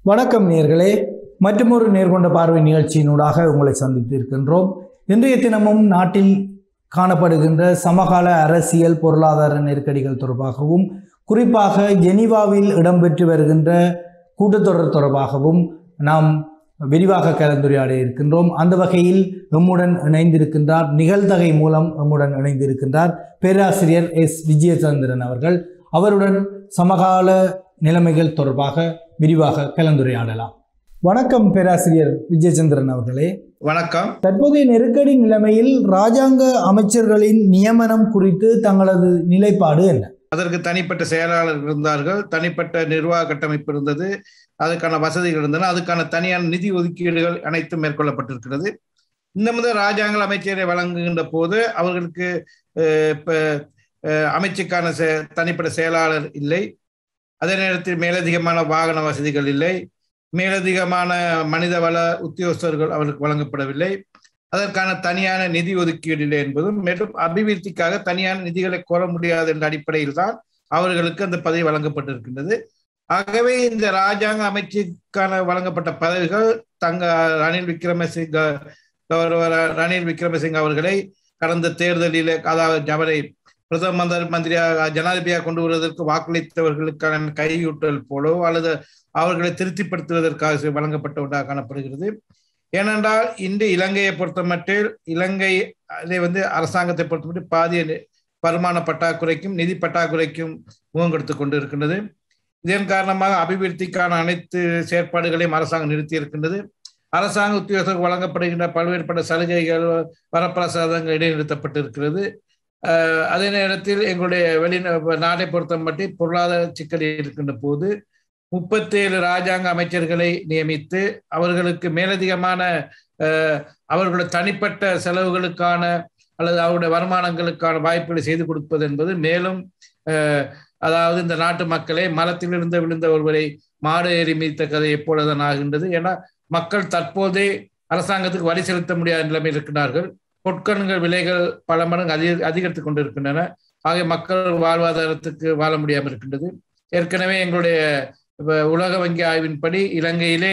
வணக்கம் நேர்களே மற்றொரு நேர்கொண்ட பார்வை நிகழ்ச்சியினூடாக உங்களை சந்தித்து இருக்கின்றோம் இன்றைய தினமும் நாட்டில் காணப்படுகின்ற சமகால அரசியல் பொருளாதார நெருக்கடிகள் தொடர்பாகவும் குறிப்பாக ஜெனீவாவில் இடம்பெற்று வருகின்ற கூட்டத்தொடர் தொடர்பாகவும் நாம் விரிவாக கலந்துரையாட இருக்கின்றோம் அந்த வகையில் எம்முடன் இணைந்திருக்கின்றார் நிகழ்தகை மூலம் எம்முடன் இணைந்திருக்கின்றார் பேராசிரியர் எஸ் விஜயச்சந்திரன் அவர்கள் அவருடன் சமகால நிலைமைகள் தொடர்பாக விரிவாக கலந்துரையாடலாம் வணக்கம் பேராசிரியர் விஜயச்சந்திரன் அவர்களே வணக்கம் தற்போதைய நெருக்கடி நிலைமையில் ராஜாங்க அமைச்சர்களின் நியமனம் குறித்து தங்களது நிலைப்பாடு என்ன அதற்கு தனிப்பட்ட செயலாளர் இருந்தார்கள் தனிப்பட்ட நிர்வாக கட்டமைப்பு இருந்தது அதுக்கான வசதிகள் இருந்தன அதுக்கான தனியான நிதி ஒதுக்கீடுகள் அனைத்தும் மேற்கொள்ளப்பட்டிருக்கிறது இந்த முதல் ராஜாங்க அமைச்சரை வழங்குகின்ற போது அவர்களுக்கு அஹ், இப்ப அஹ், அமைச்சுக்கான செ- தனிப்பட்ட செயலாளர் இல்லை அதே நேரத்தில் மேலதிகமான வாகன வசதிகள் இல்லை மேலதிகமான மனிதவள உத்தியோகஸ்தர்கள் அவர்களுக்கு வழங்கப்படவில்லை அதற்கான தனியான நிதி ஒதுக்கீடு இல்லை என்பதும் மேலும் அபிவிருத்திக்காக தனியான நிதிகளை கோர முடியாது என்ற அடிப்படையில் தான் அவர்களுக்கு அந்த பதவி வழங்கப்பட்டிருக்கின்றது ஆகவே இந்த ராஜாங்க அமைச்சுக்கான வழங்கப்பட்ட பதவிகள் தங்க ரணில் விக்ரமசிங்க கௌரவ ரணில் விக்ரமசிங்க அவர்களை கடந்த தேர்தலில் அதாவது அவரை பிரதம மந்திரி மந்திரியாக ஜனாதிபதியாக கொண்டு வருவதற்கு வாக்களித்தவர்களுக்கான கையூட்டல் போலோ அல்லது அவர்களை திருப்திப்படுத்துவதற்காக வழங்கப்பட்ட ஒன்றாக காணப்படுகிறது ஏனென்றால் இன்று இலங்கையை பொறுத்தமட்டில் இலங்கை அதை வந்து அரசாங்கத்தை பொறுத்தமட்டில் பாதிய நி- வருமான பற்றாக்குறைக்கும் நிதி பற்றாக்குறைக்கும் முகம் கொடுத்து கொண்டு இருக்கின்றது இதன் காரணமாக அபிவிருத்திக்கான அனைத்து செயற்பாடுகளையும் அரசாங்கம் நிறுத்தி இருக்கின்றது அரசாங்க உத்தியோகத்தருக்கு வழங்கப்படுகின்ற பல்வேறுபட்ட சலுகைகள் வரப்பிரசாதங்கள் இடைநிறுத்தப்பட்டிருக்கிறது அஹ் அதே நேரத்தில் எங்களுடைய வெளி நாட்டை பொறுத்த மட்டும் பொருளாதார சிக்கல் இருக்கின்ற போது முப்பத்தேழு ராஜாங்க அமைச்சர்களை நியமித்து அவர்களுக்கு மேலதிகமான அஹ், அவர்களுடைய தனிப்பட்ட செலவுகளுக்கான அல்லது அவருடைய வருமானங்களுக்கான வாய்ப்புகளை செய்து கொடுப்பது என்பது மேலும் அஹ், அதாவது இந்த நாட்டு மக்களை மரத்திலிருந்து விழுந்த ஒருவரை மாடு ஏறி மீத்த கதை எப்பொழுதுதான் ஆகின்றது ஏன்னா மக்கள் தற்போதே அரசாங்கத்துக்கு வரி செலுத்த முடியாத நிலைமையில் இருக்கிறார்கள் பொற்கண்கள் விலைகள் பல மடங்கு அதிக அதிகரித்துக் கொண்டிருக்கின்றன ஆகிய மக்கள் வாழ்வாதாரத்துக்கு வாழ முடியாமல் இருக்கின்றது ஏற்கனவே எங்களுடைய இப்ப உலக வங்கி ஆய்வின்படி இலங்கையிலே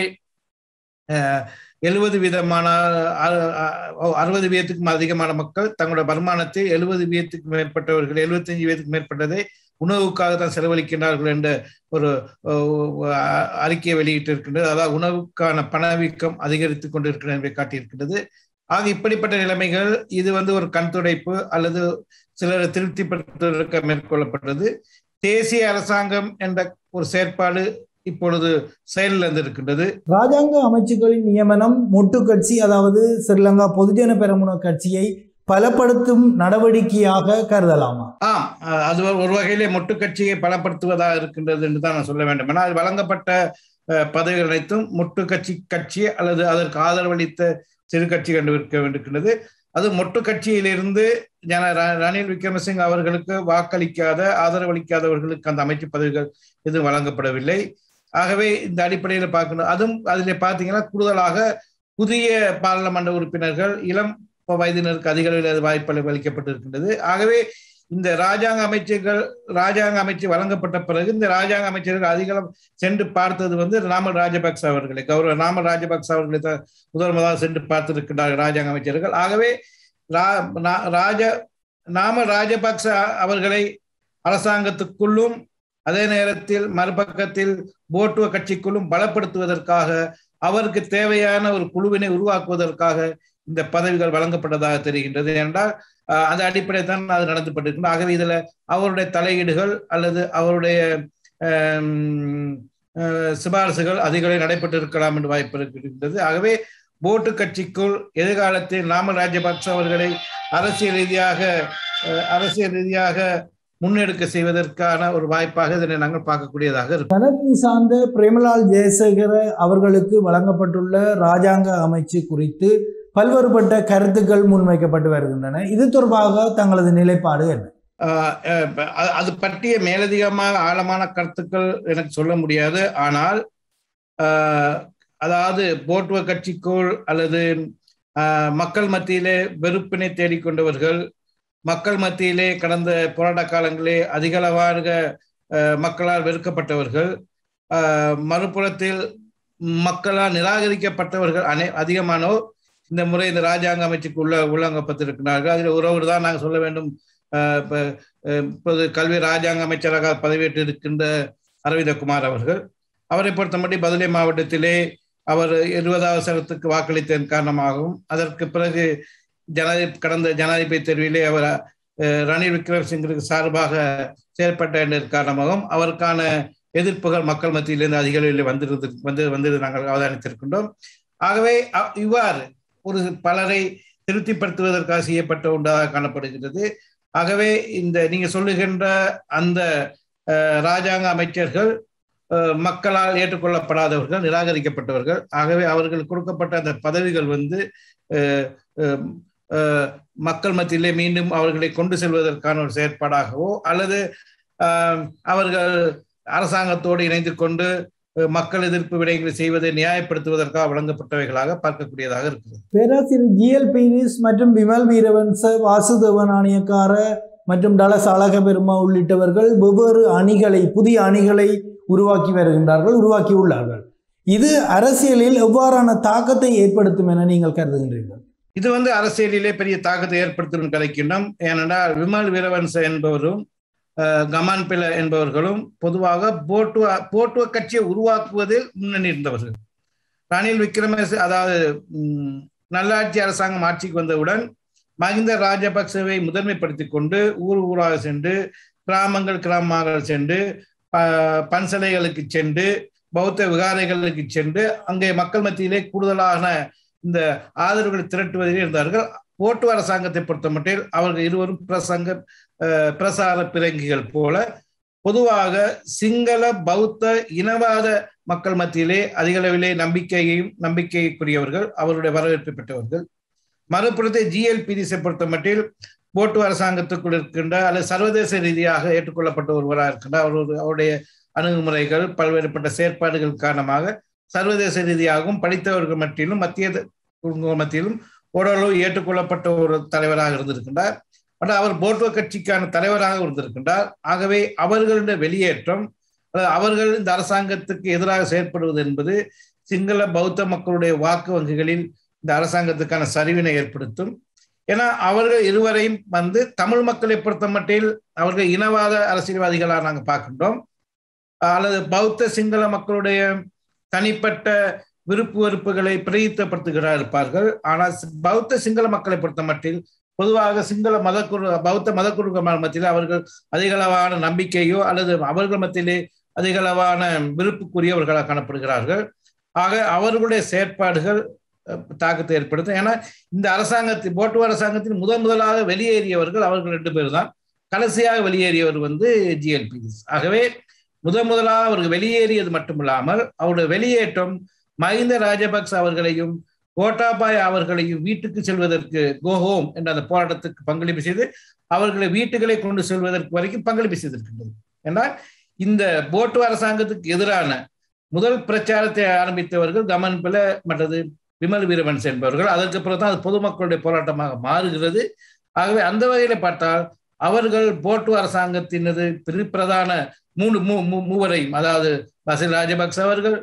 எழுபது வீதமான அறுபது வீதத்துக்கும் அதிகமான மக்கள் தங்களுடைய வருமானத்தை எழுபது வீதத்துக்கு மேற்பட்டவர்கள் எழுபத்தஞ்சு வீதத்துக்கு மேற்பட்டதை உணவுக்காக தான் செலவழிக்கின்றார்கள் என்ற ஒரு அஹ், அறிக்கையை வெளியிட்டிருக்கின்றது அதாவது உணவுக்கான பணவீக்கம் அதிகரித்துக் கொண்டிருக்கிறது என்பதை காட்டியிருக்கின்றது ஆக இப்படிப்பட்ட நிலைமைகள் இது வந்து ஒரு கண் துடைப்பு அல்லது சிலரை திருப்திப்படுத்துவதற்கு மேற்கொள்ளப்பட்டது தேசிய அரசாங்கம் என்ற ஒரு செயற்பாடு இப்பொழுது செயலில் இருந்திருக்கின்றது ராஜாங்க அமைச்சுகளின் நியமனம் மொட்டு கட்சி அதாவது ஸ்ரீலங்கா பொதுஜன பெரமுன கட்சியை பலப்படுத்தும் நடவடிக்கையாக கருதலாமா ஆம் அஹ் அது ஒரு- ஒரு வகையிலே மொட்டு கட்சியை பலப்படுத்துவதாக இருக்கின்றது என்று தான் நான் சொல்ல வேண்டும் ஏன்னா அது வழங்கப்பட்ட அஹ், பதவிகள் அனைத்தும் மொட்டு கட்சி கட்சி அல்லது அதற்கு ஆதரவளித்த சிறு கட்சி கண்டு இருக்க வேண்டியிருக்கின்றது அது மொட்டு கட்சியிலிருந்து ஜன ர- ரணில் விக்ரமசிங்க அவர்களுக்கு வாக்களிக்காத ஆதரவளிக்காதவர்களுக்கு அந்த அமைச்சு பதவிகள் எதுவும் வழங்கப்படவில்லை ஆகவே இந்த அடிப்படையில் பார்க்கணும் அதுவும் அதில் பார்த்தீங்கன்னா கூடுதலாக புதிய பாராளுமன்ற உறுப்பினர்கள் இளம் வயதினருக்கு அதிக அளவில் அது வாய்ப்பு அளிக்கப்பட்டிருக்கின்றது ஆகவே இந்த ராஜாங்க அமைச்சர்கள் ராஜாங்க அமைச்சு வழங்கப்பட்ட பிறகு இந்த ராஜாங்க அமைச்சர்கள் அதிகம் சென்று பார்த்தது வந்து நாமல் ராஜபக்ச அவர்களை கௌரவ நாமல் ராஜபக்ச அவர்களை தான் முதல் முதலாக சென்று பார்த்திருக்கின்றார்கள் ராஜாங்க அமைச்சர்கள் ஆகவே ரா- நா- ராஜ நாமல் ராஜபக்ச அவர்களை அரசாங்கத்துக்குள்ளும் அதே நேரத்தில் மறுபக்கத்தில் போட்டுவ கட்சிக்குள்ளும் பலப்படுத்துவதற்காக அவருக்கு தேவையான ஒரு குழுவினை உருவாக்குவதற்காக இந்த பதவிகள் வழங்கப்பட்டதாக தெரிகின்றது என்றால் அஹ், அந்த அடிப்படையில் தான் அது நடத்தப்பட்டிருக்கின்றது ஆகவே இதுல அவருடைய தலையீடுகள் அல்லது அவருடைய ஆம், அஹ், சிபாரிசுகள் அதிகளே நடைபெற்று இருக்கலாம் என்று வாய்ப்பு இருக்கின்றது ஆகவே போட்டு கட்சிக்குள் எதிர்காலத்தில் நாமல் ராஜபக்ச அவர்களை அரசியல் ரீதியாக அஹ், அரசியல் ரீதியாக முன்னெடுக்க செய்வதற்கான ஒரு வாய்ப்பாக இதனை நாங்கள் பார்க்கக்கூடியதாக இருக்கும் தனத்னி சார்ந்த பிரேமலால் ஜெயசேகர அவர்களுக்கு வழங்கப்பட்டுள்ள ராஜாங்க அமைச்சு குறித்து பல்வேறுபட்ட கருத்துக்கள் முன்வைக்கப்பட்டு வருகின்றன இது தொடர்பாக தங்களது நிலைப்பாடு என்ன ஆஹ் அஹ் அ- அது பற்றிய மேலதிகமாக ஆழமான கருத்துக்கள் எனக்கு சொல்ல முடியாது ஆனால் ஆஹ் அதாவது போட்டுவ கட்சிக்குள் அல்லது ஆஹ் மக்கள் மத்தியிலே வெறுப்பினை தேடிக்கொண்டவர்கள் மக்கள் மத்தியிலே கடந்த போராட்ட காலங்களே அதிகளவாக அஹ், மக்களால் வெறுக்கப்பட்டவர்கள் அஹ், மறுபுறத்தில் மக்களால் நிராகரிக்கப்பட்டவர்கள் அனை அதிகமானோர் இந்த முறை இந்த ராஜாங்க அமைச்சுக்கு உள்ள உள்ளங்கப்பட்டிருக்கிறார்கள் அதில் உறவு தான் நாங்கள் சொல்ல வேண்டும் இப்போது கல்வி ராஜாங்க அமைச்சராக பதவியேற்று இருக்கின்ற அரவிந்தகுமார் அவர்கள் அவரை பொறுத்தமட்டி பதுளை மாவட்டத்திலே அவர் இருபதாவது சதத்துக்கு வாக்களித்ததன் காரணமாகவும் அதற்கு பிறகு ஜனாதிபதி கடந்த ஜனாதிபதி தேர்விலே அவர் ரணில் விக்ரமசிங்கிற்கு சார்பாக செயல்பட்ட காரணமாகவும் அவருக்கான எதிர்ப்புகள் மக்கள் மத்தியிலிருந்து அதிக அளவில் வந்திருந்து வந்து வந்து நாங்கள் அவதானித்திருக்கின்றோம் ஆகவே இவ்வாறு ஒரு பலரை திருப்திப்படுத்துவதற்காக செய்யப்பட்ட ஒன்றாக காணப்படுகிறது ஆகவே இந்த நீங்க சொல்லுகின்ற அந்த ராஜாங்க அமைச்சர்கள் மக்களால் ஏற்றுக்கொள்ளப்படாதவர்கள் நிராகரிக்கப்பட்டவர்கள் ஆகவே அவர்கள் கொடுக்கப்பட்ட அந்த பதவிகள் வந்து மக்கள் மத்தியிலே மீண்டும் அவர்களை கொண்டு செல்வதற்கான ஒரு செயற்பாடாகவோ அல்லது அவர்கள் அரசாங்கத்தோடு இணைந்து கொண்டு மக்கள் எதிர்ப்பு விடயங்களை செய்வதை நியாயப்படுத்துவதற்காக வழங்கப்பட்டவைகளாக பார்க்கக்கூடியதாக இருக்கிறது பேராசிரியர் ஜிஎல் பீரிஸ் மற்றும் விமல் வீரவன்ச வாசுதேவ நாணயக்கார மற்றும் டலஸ் அழகபெருமா உள்ளிட்டவர்கள் வெவ்வேறு அணிகளை புதிய அணிகளை உருவாக்கி வருகின்றார்கள் உருவாக்கி உள்ளார்கள் இது அரசியலில் எவ்வாறான தாக்கத்தை ஏற்படுத்தும் என நீங்கள் கருதுகின்றீர்கள் இது வந்து அரசியலிலே பெரிய தாக்கத்தை ஏற்படுத்தும் கலைக்கின்றோம் ஏனென்றால் விமல் வீரவன்ச என்பவரும் கமான் பில என்பவர்களும் பொதுவாக போட்டுவ போட்டுவ கட்சியை உருவாக்குவதில் முன்னணி இருந்தவர்கள் ரணில் விக்ரமச அதாவது நல்லாட்சி அரசாங்கம் ஆட்சிக்கு வந்தவுடன் மஹிந்த ராஜபக்சவை முதன்மைப்படுத்தி கொண்டு ஊர் ஊராக சென்று கிராமங்கள் கிராமமாக சென்று பன்சலைகளுக்கு சென்று பௌத்த விகாரைகளுக்கு சென்று அங்கே மக்கள் மத்தியிலே கூடுதலான இந்த ஆதரவுகளை திரட்டுவதில் இருந்தார்கள் போட்டு அரசாங்கத்தை பொறுத்த மட்டில் அவர்கள் இருவரும் பிரசங்க பிரசார பிறங்கிகள் போல பொதுவாக சிங்கள பௌத்த இனவாத மக்கள் மத்தியிலே அதிகளவிலே நம்பிக்கையையும் நம்பிக்கைக்குரியவர்கள் அவருடைய வரவேற்பு பெற்றவர்கள் மறுபுறத்தை ஜிஎல் பிரிஸை பொறுத்த மட்டில் போட்டு அரசாங்கத்துக்குள் இருக்கின்ற அல்லது சர்வதேச ரீதியாக ஏற்றுக்கொள்ளப்பட்ட ஒருவராக இருக்கின்ற அவர் அவருடைய அணுகுமுறைகள் பல்வேறுபட்ட செயற்பாடுகள் காரணமாக சர்வதேச ரீதியாகவும் படித்தவர்கள் மத்தியிலும் மத்திய மத்தியிலும் ஓரளவு ஏற்றுக்கொள்ளப்பட்ட ஒரு தலைவராக இருந்திருக்கின்றார் ஆனால் அவர் போர்டோ கட்சிக்கான தலைவராக இருந்திருக்கின்றார் ஆகவே அவர்களுடைய வெளியேற்றம் அவர்கள் இந்த அரசாங்கத்துக்கு எதிராக செயற்படுவது என்பது சிங்கள பௌத்த மக்களுடைய வாக்கு வங்கிகளில் இந்த அரசாங்கத்துக்கான சரிவினை ஏற்படுத்தும் ஏன்னா அவர்கள் இருவரையும் வந்து தமிழ் மக்களை பொறுத்த மட்டில் அவர்கள் இனவாத அரசியல்வாதிகளாக நாங்கள் பார்க்கின்றோம் அல்லது பௌத்த சிங்கள மக்களுடைய தனிப்பட்ட விருப்பு வெறுப்புகளை பிரயுத்தப்படுத்துகிறார் இருப்பார்கள் ஆனால் பௌத்த சிங்கள மக்களை பொறுத்த மட்டில் பொதுவாக சிங்கள மதக்குரு பௌத்த மதக்குழுக்கள் மத்தியில் அவர்கள் அதிகளவான நம்பிக்கையோ அல்லது அவர்கள் மத்தியிலே அதிகளவான விருப்புக்குரியவர்களாக காணப்படுகிறார்கள் ஆக அவர்களுடைய செயற்பாடுகள் தாக்கத்தை ஏற்படுத்தும் ஏன்னா இந்த அரசாங்கத்தின் போட்டு அரசாங்கத்தின் முதன் முதலாக வெளியேறியவர்கள் அவர்கள் ரெண்டு பேர் தான் கடைசியாக வெளியேறியவர் வந்து ஜிஎல்பி ஆகவே முதன் முதலாக அவர்கள் வெளியேறியது மட்டுமில்லாமல் அவருடைய வெளியேற்றம் மஹிந்த ராஜபக்ச அவர்களையும் கோட்டாபாய் அவர்களையும் வீட்டுக்கு செல்வதற்கு கோஹோம் என்ற அந்த போராட்டத்துக்கு பங்களிப்பு செய்து அவர்களை வீட்டுகளை கொண்டு செல்வதற்கு வரைக்கும் பங்களிப்பு செய்திருக்கின்றது ஏன்னா இந்த போட்டு அரசாங்கத்துக்கு எதிரான முதல் பிரச்சாரத்தை ஆரம்பித்தவர்கள் கமன் பில மற்றது விமல் வீரவன்ஸ் என்பவர்கள் அதற்கு பிறகு தான் அது பொதுமக்களுடைய போராட்டமாக மாறுகிறது ஆகவே அந்த வகையில பார்த்தால் அவர்கள் போட்டு அரசாங்கத்தினது பிரதான மூணு மூ மூவரையும் அதாவது பசில் ராஜபக்ச அவர்கள்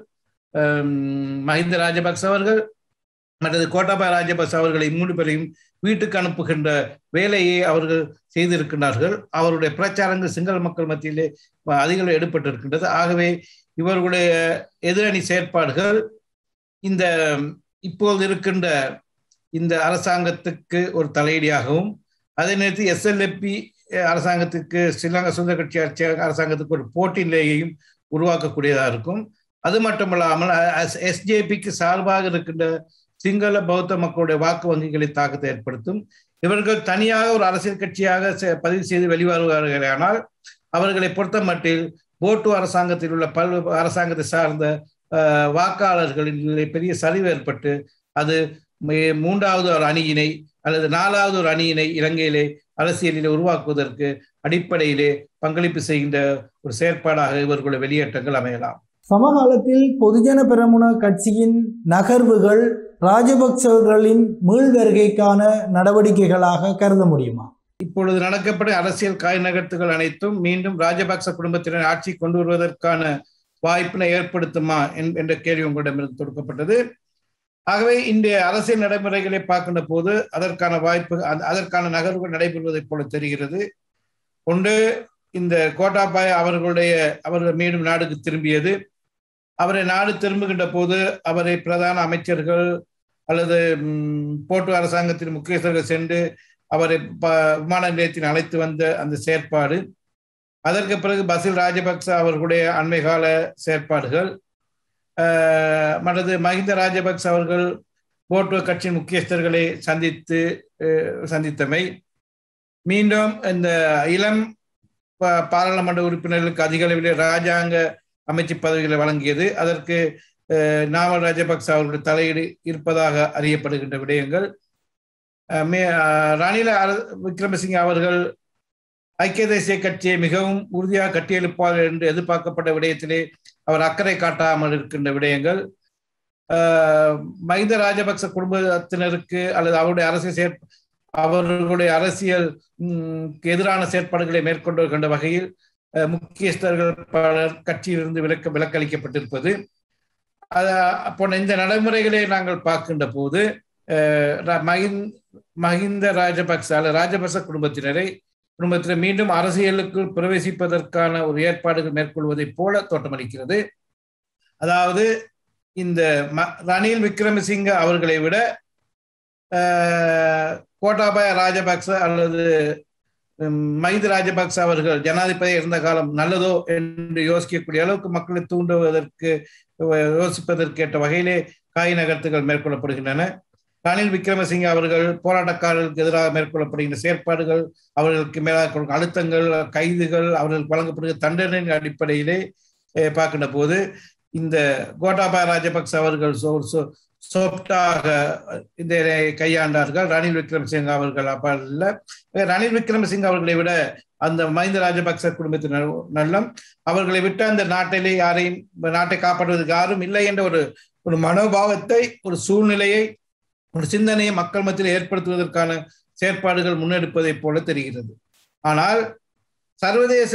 மஹிந்த ராஜபக்ச அவர்கள் மற்றது கோட்டாபாய ராஜபக்ச அவர்களை மூன்று பேரையும் வீட்டுக்கு அனுப்புகின்ற வேலையை அவர்கள் செய்திருக்கிறார்கள் அவருடைய பிரச்சாரங்கள் சிங்கள மக்கள் மத்தியிலே அதிகம் எடுப்பட்டிருக்கின்றது ஆகவே இவர்களுடைய எதிரணி செயற்பாடுகள் இந்த இப்போது இருக்கின்ற இந்த அரசாங்கத்துக்கு ஒரு தலையீடியாகவும் அதே நேரத்தில் எஸ்எல்எப்பி அரசாங்கத்துக்கு ஸ்ரீலங்கா சுதந்திர கட்சி அரசாங்கத்துக்கு ஒரு போட்டி நிலையையும் உருவாக்கக்கூடியதாக இருக்கும் அது மட்டுமல்லாமல் எஸ்ஜேபிக்கு சார்பாக இருக்கின்ற சிங்கள பௌத்த மக்களுடைய வாக்கு வங்கிகளை தாக்கத்தை ஏற்படுத்தும் இவர்கள் தனியாக ஒரு அரசியல் கட்சியாக பதிவு செய்து வெளிவருவார்களானால் அவர்களை பொறுத்த மட்டில் போட்டு அரசாங்கத்தில் உள்ள பல் அரசாங்கத்தை சார்ந்த வாக்காளர்களின் பெரிய சரிவு ஏற்பட்டு அது மூன்றாவது ஒரு அணியினை அல்லது நாலாவது ஒரு அணியினை இலங்கையிலே அரசியலிலே உருவாக்குவதற்கு அடிப்படையிலே பங்களிப்பு செய்கின்ற ஒரு செயற்பாடாக இவர்களுடைய வெளியேற்றங்கள் அமையலாம் சமகாலத்தில் பொதுஜன பெரமுன கட்சியின் நகர்வுகள் ராஜபக்சவர்களின் மீள் வருகைக்கான நடவடிக்கைகளாக கருத முடியுமா இப்பொழுது நடக்கப்படும் அரசியல் காய் நகர்த்துகள் அனைத்தும் மீண்டும் ராஜபக்ச குடும்பத்தினர் ஆட்சி கொண்டு வருவதற்கான வாய்ப்பினை ஏற்படுத்துமா என்ற கேள்வி உங்களிடமிருந்து தொடுக்கப்பட்டது ஆகவே இன்றைய அரசியல் நடைமுறைகளை பார்க்கின்ற போது அதற்கான வாய்ப்பு அதற்கான நகர்வுகள் நடைபெறுவதைப் போல தெரிகிறது ஒன்று இந்த கோட்டாபாய் அவர்களுடைய அவர்கள் மீண்டும் நாடுக்கு திரும்பியது அவரை நாடு திரும்புகின்ற போது அவரை பிரதான அமைச்சர்கள் அல்லது போட்டு அரசாங்கத்தின் முக்கியஸ்தர்கள் சென்று அவரை விமான நிலையத்தில் அழைத்து வந்த அந்த செயற்பாடு அதற்கு பிறகு பசில் ராஜபக்ச அவர்களுடைய அண்மை கால செயற்பாடுகள் மற்றது மஹிந்த ராஜபக்ச அவர்கள் போட்டோ கட்சியின் முக்கியஸ்தர்களை சந்தித்து சந்தித்தமை மீண்டும் இந்த இளம் பாராளுமன்ற உறுப்பினர்களுக்கு அதிக அளவிலே ராஜாங்க அமைச்சு பதவிகளை வழங்கியது அதற்கு நாமல் ராஜபக்ச அவர்களுடைய தலையீடு இருப்பதாக அறியப்படுகின்ற விடயங்கள் மே ரணில விக்ரமசிங்க அவர்கள் ஐக்கிய தேசிய கட்சியை மிகவும் உறுதியாக கட்டியெழுப்பார் என்று எதிர்பார்க்கப்பட்ட விடயத்திலே அவர் அக்கறை காட்டாமல் இருக்கின்ற விடயங்கள் மஹிந்த ராஜபக்ச குடும்பத்தினருக்கு அல்லது அவருடைய அரசியல் செயற் அவர்களுடைய அரசியல் எதிரான செயற்பாடுகளை மேற்கொண்டு வருகின்ற வகையில் முக்கியஸ்தர்கள் பலர் கட்சியிலிருந்து விலக்க விலக்களிக்கப்பட்டிருப்பது போன இந்த நடைமுறைகளை நாங்கள் பார்க்கின்ற போது மஹிந்த ராஜபக்ச அல்ல ராஜபக்ச குடும்பத்தினரை குடும்பத்தினர் மீண்டும் அரசியலுக்குள் பிரவேசிப்பதற்கான ஒரு ஏற்பாடுகள் மேற்கொள்வதைப் போல தோற்றமளிக்கிறது அதாவது இந்த ரணில் விக்ரமசிங்க அவர்களை விட கோட்டாபாய ராஜபக்ச அல்லது மஹிந்த ராஜபக்ச அவர்கள் ஜனாதிபதி இருந்த காலம் நல்லதோ என்று யோசிக்கக்கூடிய அளவுக்கு மக்களை தூண்டுவதற்கு யோசிப்பதற்கேற்ற வகையிலே காய் நகர்த்துகள் மேற்கொள்ளப்படுகின்றன ரணில் விக்ரமசிங்க அவர்கள் போராட்டக்காரர்களுக்கு எதிராக மேற்கொள்ளப்படுகின்ற செயற்பாடுகள் அவர்களுக்கு மேலாக அழுத்தங்கள் கைதுகள் அவர்களுக்கு வழங்கப்படுகிற தண்டனையின் அடிப்படையிலே பார்க்கின்ற போது இந்த கோட்டாபாய ராஜபக்ச அவர்கள் சோப்டாக இந்த கையாண்டார்கள் ரணில் விக்ரமசிங்க அவர்கள் அப்பல்ல ரணில் விக்ரமசிங்க அவர்களை விட அந்த மஹிந்த ராஜபக்ச குடும்பத்தினர் நல்லம் அவர்களை விட்டு அந்த நாட்டிலே யாரையும் நாட்டை காப்பாற்றுவதற்கு யாரும் இல்லை என்ற ஒரு ஒரு மனோபாவத்தை ஒரு சூழ்நிலையை ஒரு சிந்தனையை மக்கள் மத்தியில் ஏற்படுத்துவதற்கான செயற்பாடுகள் முன்னெடுப்பதைப் போல தெரிகிறது ஆனால் சர்வதேச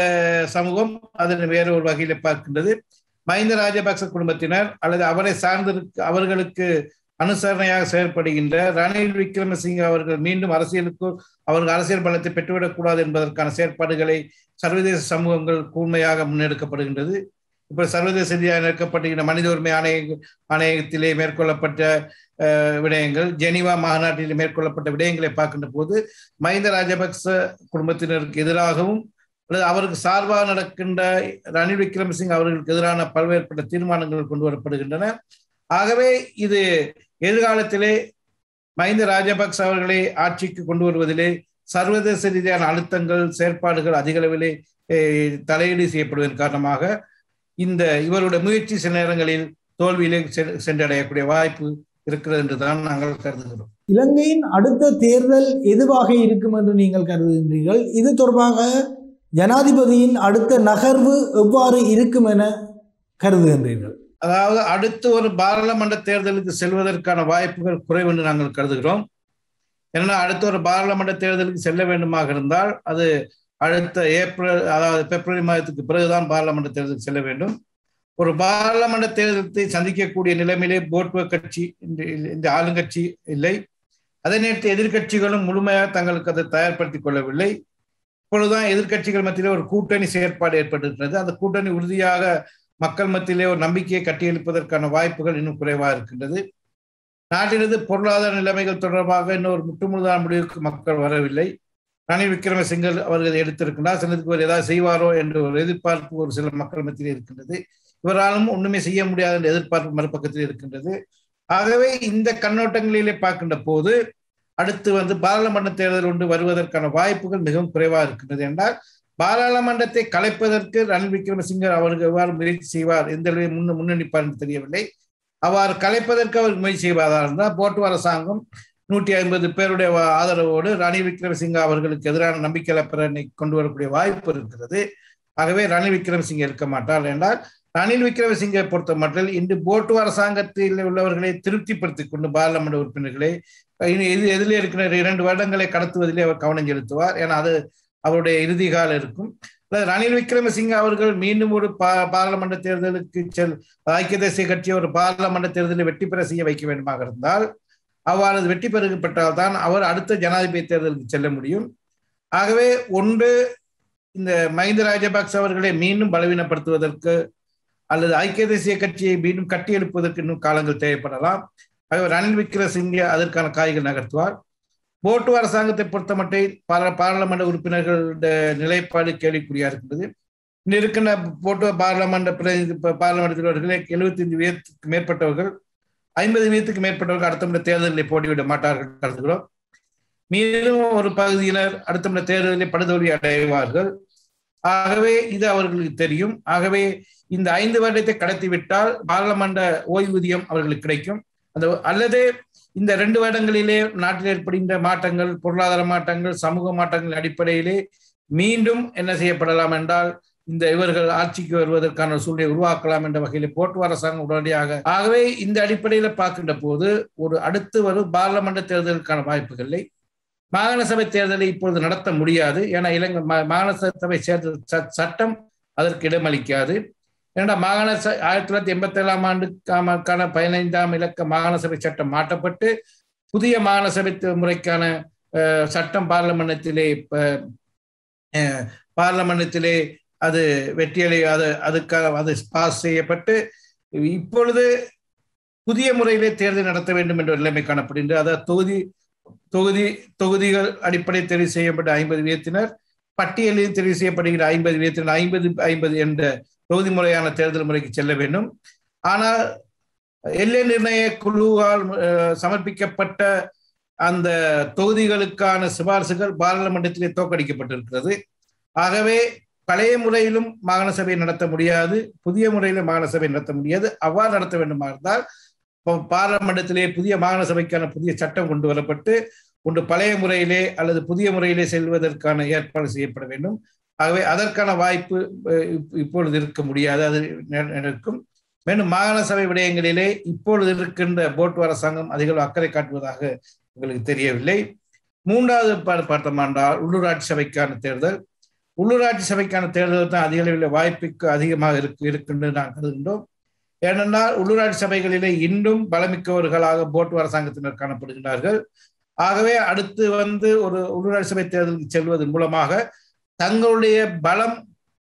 சமூகம் அதனை வேறு ஒரு வகையில பார்க்கின்றது மஹிந்த ராஜபக்ச குடும்பத்தினர் அல்லது அவரை சார்ந்திருக்க அவர்களுக்கு அனுசரணையாக செயல்படுகின்ற ரணில் விக்ரமசிங்க அவர்கள் மீண்டும் அரசியலுக்கு அவர்கள் அரசியல் பலத்தை பெற்றுவிடக்கூடாது என்பதற்கான செயற்பாடுகளை சர்வதேச சமூகங்கள் கூர்மையாக முன்னெடுக்கப்படுகின்றது இப்ப சர்வதேச ரீதியாக நிற்கப்படுகின்ற மனித உரிமை ஆணைய ஆணையத்திலே மேற்கொள்ளப்பட்ட விடயங்கள் ஜெனிவா மாநாட்டில் மேற்கொள்ளப்பட்ட விடயங்களை பார்க்கின்ற போது மஹிந்த ராஜபக்ச குடும்பத்தினருக்கு எதிராகவும் அல்லது அவருக்கு சார்பாக நடக்கின்ற ரணில் விக்ரமசிங் அவர்களுக்கு எதிரான பல்வேறுபட்ட தீர்மானங்கள் கொண்டு வரப்படுகின்றன ஆகவே இது எதிர்காலத்திலே மஹிந்த ராஜபக்ச அவர்களை ஆட்சிக்கு கொண்டு வருவதிலே சர்வதேச ரீதியான அழுத்தங்கள் செயற்பாடுகள் அதிக அளவிலே தலையீடு செய்யப்படுவதன் காரணமாக இந்த இவருடைய முயற்சி சில நேரங்களில் தோல்வியிலே சென்றடையக்கூடிய வாய்ப்பு இருக்கிறது என்றுதான் நாங்கள் கருதுகிறோம் இலங்கையின் அடுத்த தேர்தல் எதுவாக இருக்கும் என்று நீங்கள் கருதுகின்றீர்கள் இது தொடர்பாக ஜனாதிபதியின் அடுத்த நகர்வு எவ்வாறு இருக்கும் என கருதுகின்றீர்கள் அதாவது அடுத்து ஒரு பாராளுமன்ற தேர்தலுக்கு செல்வதற்கான வாய்ப்புகள் குறைவு என்று நாங்கள் கருதுகிறோம் ஏன்னா அடுத்த ஒரு பாராளுமன்ற தேர்தலுக்கு செல்ல வேண்டுமாக இருந்தால் அது அடுத்த ஏப்ரல் அதாவது பிப்ரவரி மாதத்துக்கு பிறகுதான் பாராளுமன்ற தேர்தலுக்கு செல்ல வேண்டும் ஒரு பாராளுமன்ற தேர்தலை சந்திக்கக்கூடிய நிலைமையிலே போட்வ கட்சி இந்த ஆளுங்கட்சி இல்லை அதே நேரத்தில் எதிர்கட்சிகளும் முழுமையாக தங்களுக்கு அதை தயார்படுத்திக் கொள்ளவில்லை இப்பொழுதுதான் எதிர்கட்சிகள் மத்தியிலே ஒரு கூட்டணி செயற்பாடு ஏற்பட்டிருக்கிறது அந்த கூட்டணி உறுதியாக மக்கள் மத்தியிலே ஒரு நம்பிக்கையை கட்டியெழுப்பதற்கான வாய்ப்புகள் இன்னும் குறைவாக இருக்கின்றது நாட்டினது பொருளாதார நிலைமைகள் தொடர்பாக இன்னும் ஒரு முற்றுமுழுதான முடிவுக்கு மக்கள் வரவில்லை ரணில் விக்ரமசிங்கல் அவர்கள் எடுத்திருக்கின்றார் சிலருக்கு ஒரு ஏதாவது செய்வாரோ என்ற ஒரு எதிர்பார்ப்பு ஒரு சில மக்கள் மத்தியில் இருக்கின்றது இவராலும் ஒண்ணுமே செய்ய முடியாது என்ற எதிர்பார்ப்பு மறுபக்கத்தில் இருக்கின்றது ஆகவே இந்த கண்ணோட்டங்களிலே பார்க்கின்ற போது அடுத்து வந்து பாராளுமன்ற தேர்தல் ஒன்று வருவதற்கான வாய்ப்புகள் மிகவும் குறைவாக இருக்கின்றது என்றால் பாராளுமன்றத்தை கலைப்பதற்கு ரணில் விக்ரமசிங்கர் அவருக்கு எவ்வாறு முயற்சி செய்வார் எந்த அளவில் முன்ன முன்னணிப்பார் என்று தெரியவில்லை அவ்வாறு கலைப்பதற்கு அவர் முயற்சி செய்வதா இருந்தால் போட்டு அரசாங்கம் நூற்றி ஐம்பது பேருடைய ஆதரவோடு ரணில் விக்ரமசிங்க அவர்களுக்கு எதிரான நம்பிக்கை பிரனை கொண்டு வரக்கூடிய வாய்ப்பு இருக்கிறது ஆகவே ரணில் விக்ரமசிங்க இருக்க மாட்டார் என்றால் ரணில் விக்ரமசிங்கை பொறுத்த மட்டில் இன்று போட்டு அரசாங்கத்தில் உள்ளவர்களை திருப்திப்படுத்திக் கொண்டு பாராளுமன்ற உறுப்பினர்களை இது எதிலே இருக்கிற இரண்டு வருடங்களை கடத்துவதிலே அவர் கவனம் செலுத்துவார் ஏன்னா அது அவருடைய இறுதி காலம் இருக்கும் அல்லது ரணில் விக்ரமசிங்க அவர்கள் மீண்டும் ஒரு பாராளுமன்ற தேர்தலுக்கு செல் ஐக்கிய தேசிய கட்சி ஒரு பாராளுமன்ற தேர்தலில் வெற்றி பெற செய்ய வைக்க வேண்டுமாக இருந்தால் அவ்வாறு வெற்றி பெறப்பட்டால் தான் அவர் அடுத்த ஜனாதிபதி தேர்தலுக்கு செல்ல முடியும் ஆகவே ஒன்று இந்த மஹிந்த ராஜபக்ச அவர்களை மீண்டும் பலவீனப்படுத்துவதற்கு அல்லது ஐக்கிய தேசிய கட்சியை மீண்டும் கட்டியெழுப்பதற்கு இன்னும் காலங்கள் தேவைப்படலாம் ஆகவே ரணில் விக்ரமசிங்கே அதற்கான காய்கள் நகர்த்துவார் போட்டு அரசாங்கத்தை பொறுத்தமட்டை பாராளுமன்ற உறுப்பினர்களுடைய நிலைப்பாடு கேள்விக்குறியா இருக்கின்றது இன்னும் இருக்கின்ற போட்டு பாராளுமன்ற பிரதிநிதி பாராளுமன்றத்தில் எழுபத்தி ஐந்து வீதத்துக்கு மேற்பட்டவர்கள் ஐம்பது வீதத்துக்கு மேற்பட்டவர்கள் அடுத்த முறை தேர்தலில் போட்டியிட மாட்டார்கள் கருதுகிறோம் மேலும் ஒரு பகுதியினர் அடுத்த முறை தேர்தலில் படுதோல்வி அடைவார்கள் ஆகவே இது அவர்களுக்கு தெரியும் ஆகவே இந்த ஐந்து வருடத்தை கடத்திவிட்டால் பாராளுமன்ற ஓய்வூதியம் அவர்களுக்கு கிடைக்கும் அந்த அல்லது இந்த ரெண்டு வருடங்களிலே நாட்டில் ஏற்படுகின்ற மாற்றங்கள் பொருளாதார மாற்றங்கள் சமூக மாற்றங்கள் அடிப்படையிலே மீண்டும் என்ன செய்யப்படலாம் என்றால் இந்த இவர்கள் ஆட்சிக்கு வருவதற்கான சூழ்நிலை உருவாக்கலாம் என்ற வகையில் போட்டு அரசாங்கம் உடனடியாக ஆகவே இந்த அடிப்படையில பார்க்கின்ற போது ஒரு அடுத்து வரும் பாராளுமன்ற தேர்தலுக்கான வாய்ப்புகள் இல்லை மாகாண சபை தேர்தலை இப்பொழுது நடத்த முடியாது ஏன்னா இலங்கை மாகாண சபை தேர்தல் சட்டம் அதற்கு இடமளிக்காது ஏன்னா மாகாண ஆயிரத்தி தொள்ளாயிரத்தி எண்பத்தி ஏழாம் ஆண்டுக்கான பதினைந்தாம் இலக்க மாகாண சபை சட்டம் மாற்றப்பட்டு புதிய மாகாண சபை முறைக்கான சட்டம் பார்லமெண்டத்திலே பார்லமெண்டத்திலே அது வெற்றியடை அது அதுக்காக அது பாஸ் செய்யப்பட்டு இப்பொழுது புதிய முறையிலே தேர்தல் நடத்த வேண்டும் என்ற நிலைமை காணப்படுகின்றது அதாவது தொகுதி தொகுதி தொகுதிகள் அடிப்படை தெரிவு செய்யப்பட்ட ஐம்பது வீதத்தினர் பட்டியலில் தெரிவு செய்யப்படுகிற ஐம்பது வீதத்தினர் ஐம்பது ஐம்பது என்ற தொகுதி முறையான தேர்தல் முறைக்கு செல்ல வேண்டும் ஆனால் எல்லை நிர்ணய குழுவால் சமர்ப்பிக்கப்பட்ட அந்த தொகுதிகளுக்கான சிபாரிசுகள் பாராளுமன்றத்திலே தோற்கடிக்கப்பட்டிருக்கிறது ஆகவே பழைய முறையிலும் மாகாண சபை நடத்த முடியாது புதிய முறையிலும் மாகாண சபை நடத்த முடியாது அவ்வாறு நடத்த வேண்டுமா இருந்தால் பாராளுமன்றத்திலே புதிய மாகாண சபைக்கான புதிய சட்டம் கொண்டு வரப்பட்டு ஒன்று பழைய முறையிலே அல்லது புதிய முறையிலே செல்வதற்கான ஏற்பாடு செய்யப்பட வேண்டும் ஆகவே அதற்கான வாய்ப்பு இப்பொழுது இருக்க முடியாது அது இருக்கும் மேலும் மாகாண சபை விடயங்களிலே இப்பொழுது இருக்கின்ற போட்டு அரசாங்கம் அதிக அக்கறை காட்டுவதாக உங்களுக்கு தெரியவில்லை மூன்றாவது பார்த்தோமாண்டால் உள்ளூராட்சி சபைக்கான தேர்தல் உள்ளூராட்சி சபைக்கான தேர்தல் தான் அதிக அளவில் வாய்ப்புக்கு அதிகமாக இருக்கு இருக்குன்னு நான் கருதுகின்றோம் ஏனென்றால் உள்ளூராட்சி சபைகளிலே இன்னும் பலமிக்கவர்களாக போட்டு அரசாங்கத்தினர் காணப்படுகிறார்கள் ஆகவே அடுத்து வந்து ஒரு உள்ளூராட்சி சபை தேர்தலுக்கு செல்வதன் மூலமாக தங்களுடைய பலம்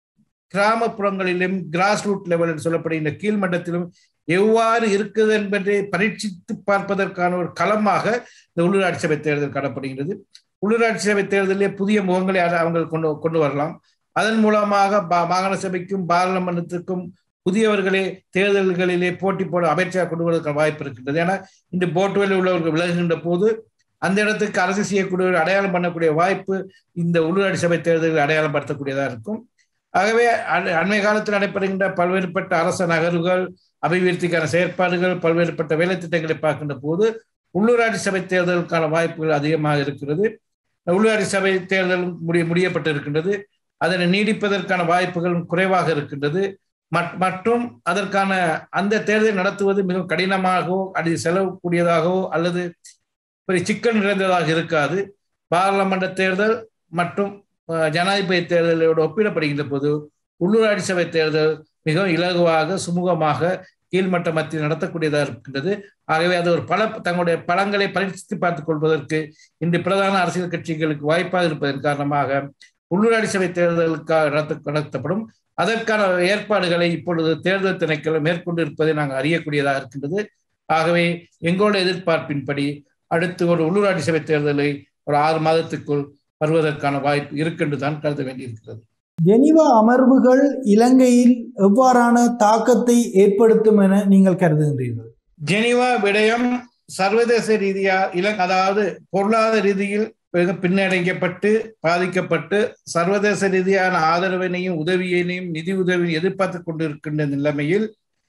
கிராமப்புறங்களிலும் கிராஸ் ரூட் லெவலில் சொல்லப்படுகின்ற கீழ்மட்டத்திலும் எவ்வாறு இருக்குது என்பதை பரீட்சித்து பார்ப்பதற்கான ஒரு களமாக இந்த உள்ளூராட்சி சபை தேர்தல் காணப்படுகிறது உள்ளூராட்சி சபை தேர்தலிலே புதிய முகங்களை அவங்க கொண்டு கொண்டு வரலாம் அதன் மூலமாக மாகாண சபைக்கும் பாராளுமன்றத்துக்கும் புதியவர்களே தேர்தல்களிலே போட்டி போட அமைச்சராக கொண்டு வருவதற்கான வாய்ப்பு இருக்கின்றது ஏன்னா இந்த போட்டுவெளியில் உள்ளவர்கள் விலகுகின்ற போது அந்த இடத்துக்கு அரசு செய்யக்கூடிய அடையாளம் பண்ணக்கூடிய வாய்ப்பு இந்த உள்ளூராட்சி சபை தேர்தலில் அடையாளம் படுத்தக்கூடியதாக இருக்கும் ஆகவே அண்மை காலத்தில் நடைபெறுகின்ற பல்வேறுபட்ட அரச நகர்வுகள் அபிவிருத்திக்கான செயற்பாடுகள் பல்வேறுபட்ட வேலை திட்டங்களை பார்க்கின்ற போது உள்ளூராட்சி சபை தேர்தலுக்கான வாய்ப்புகள் அதிகமாக இருக்கிறது உள்ளூராட்சி சபை தேர்தல் முடிய முடியப்பட்டு இருக்கின்றது அதனை நீடிப்பதற்கான வாய்ப்புகள் குறைவாக இருக்கின்றது மற்றும் அதற்கான அந்த தேர்தலை நடத்துவது மிகவும் கடினமாகவோ அது செலவு கூடியதாகவோ அல்லது பெரிய சிக்கல் நிறைந்ததாக இருக்காது பாராளுமன்ற தேர்தல் மற்றும் ஜனாதிபதி தேர்தலோடு ஒப்பிடப்படுகின்ற போது உள்ளூராட்சி சபை தேர்தல் மிகவும் இலகுவாக சுமூகமாக கீழ்மட்ட மத்தியில் நடத்தக்கூடியதாக இருக்கின்றது ஆகவே அது ஒரு பல தங்களுடைய பலங்களை பரிசித்து பார்த்துக் கொள்வதற்கு இன்று பிரதான அரசியல் கட்சிகளுக்கு வாய்ப்பாக இருப்பதன் காரணமாக உள்ளூராட்சி சபை தேர்தலுக்காக நடத்த நடத்தப்படும் அதற்கான ஏற்பாடுகளை இப்பொழுது தேர்தல் திணைக்களம் மேற்கொண்டு இருப்பதை நாங்கள் அறியக்கூடியதாக இருக்கின்றது ஆகவே எங்களுடைய எதிர்பார்ப்பின்படி அடுத்து ஒரு உள்ளூராட்சி சபை தேர்தலை ஒரு ஆறு மாதத்துக்குள் வருவதற்கான வாய்ப்பு இருக்கென்று தான் கருத வேண்டியிருக்கிறது ஜெனிவா அமர்வுகள் இலங்கையில் எவ்வாறான தாக்கத்தை ஏற்படுத்தும் என நீங்கள் கருதுகின்றீர்கள் ஜெனிவா விடயம் சர்வதேச ரீதியா இலங்கை அதாவது பொருளாதார ரீதியில் பின்னடைக்கப்பட்டு பாதிக்கப்பட்டு சர்வதேச ரீதியான ஆதரவினையும் உதவியினையும் நிதி உதவியும் எதிர்பார்த்து கொண்டிருக்கின்ற நிலைமையில்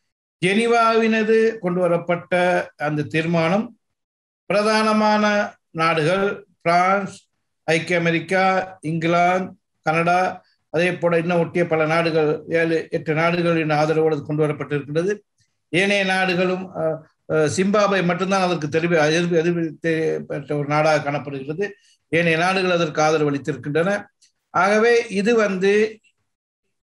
ஜெனிவாவினது கொண்டு வரப்பட்ட அந்த தீர்மானம் பிரதானமான நாடுகள் பிரான்ஸ் ஐக்கிய அமெரிக்கா இங்கிலாந்து கனடா அதே போல இன்னும் ஒட்டிய பல நாடுகள் ஏழு எட்டு நாடுகளின் ஆதரவோடு கொண்டு வரப்பட்டிருக்கின்றது ஏனைய நாடுகளும் சிம்பாபை மட்டும்தான் அதற்கு தெரிவி எதிர்ப்பு எதிர்ப்பு ஒரு நாடாக காணப்படுகிறது ஏனைய நாடுகள் அதற்கு ஆதரவு அளித்திருக்கின்றன ஆகவே இது வந்து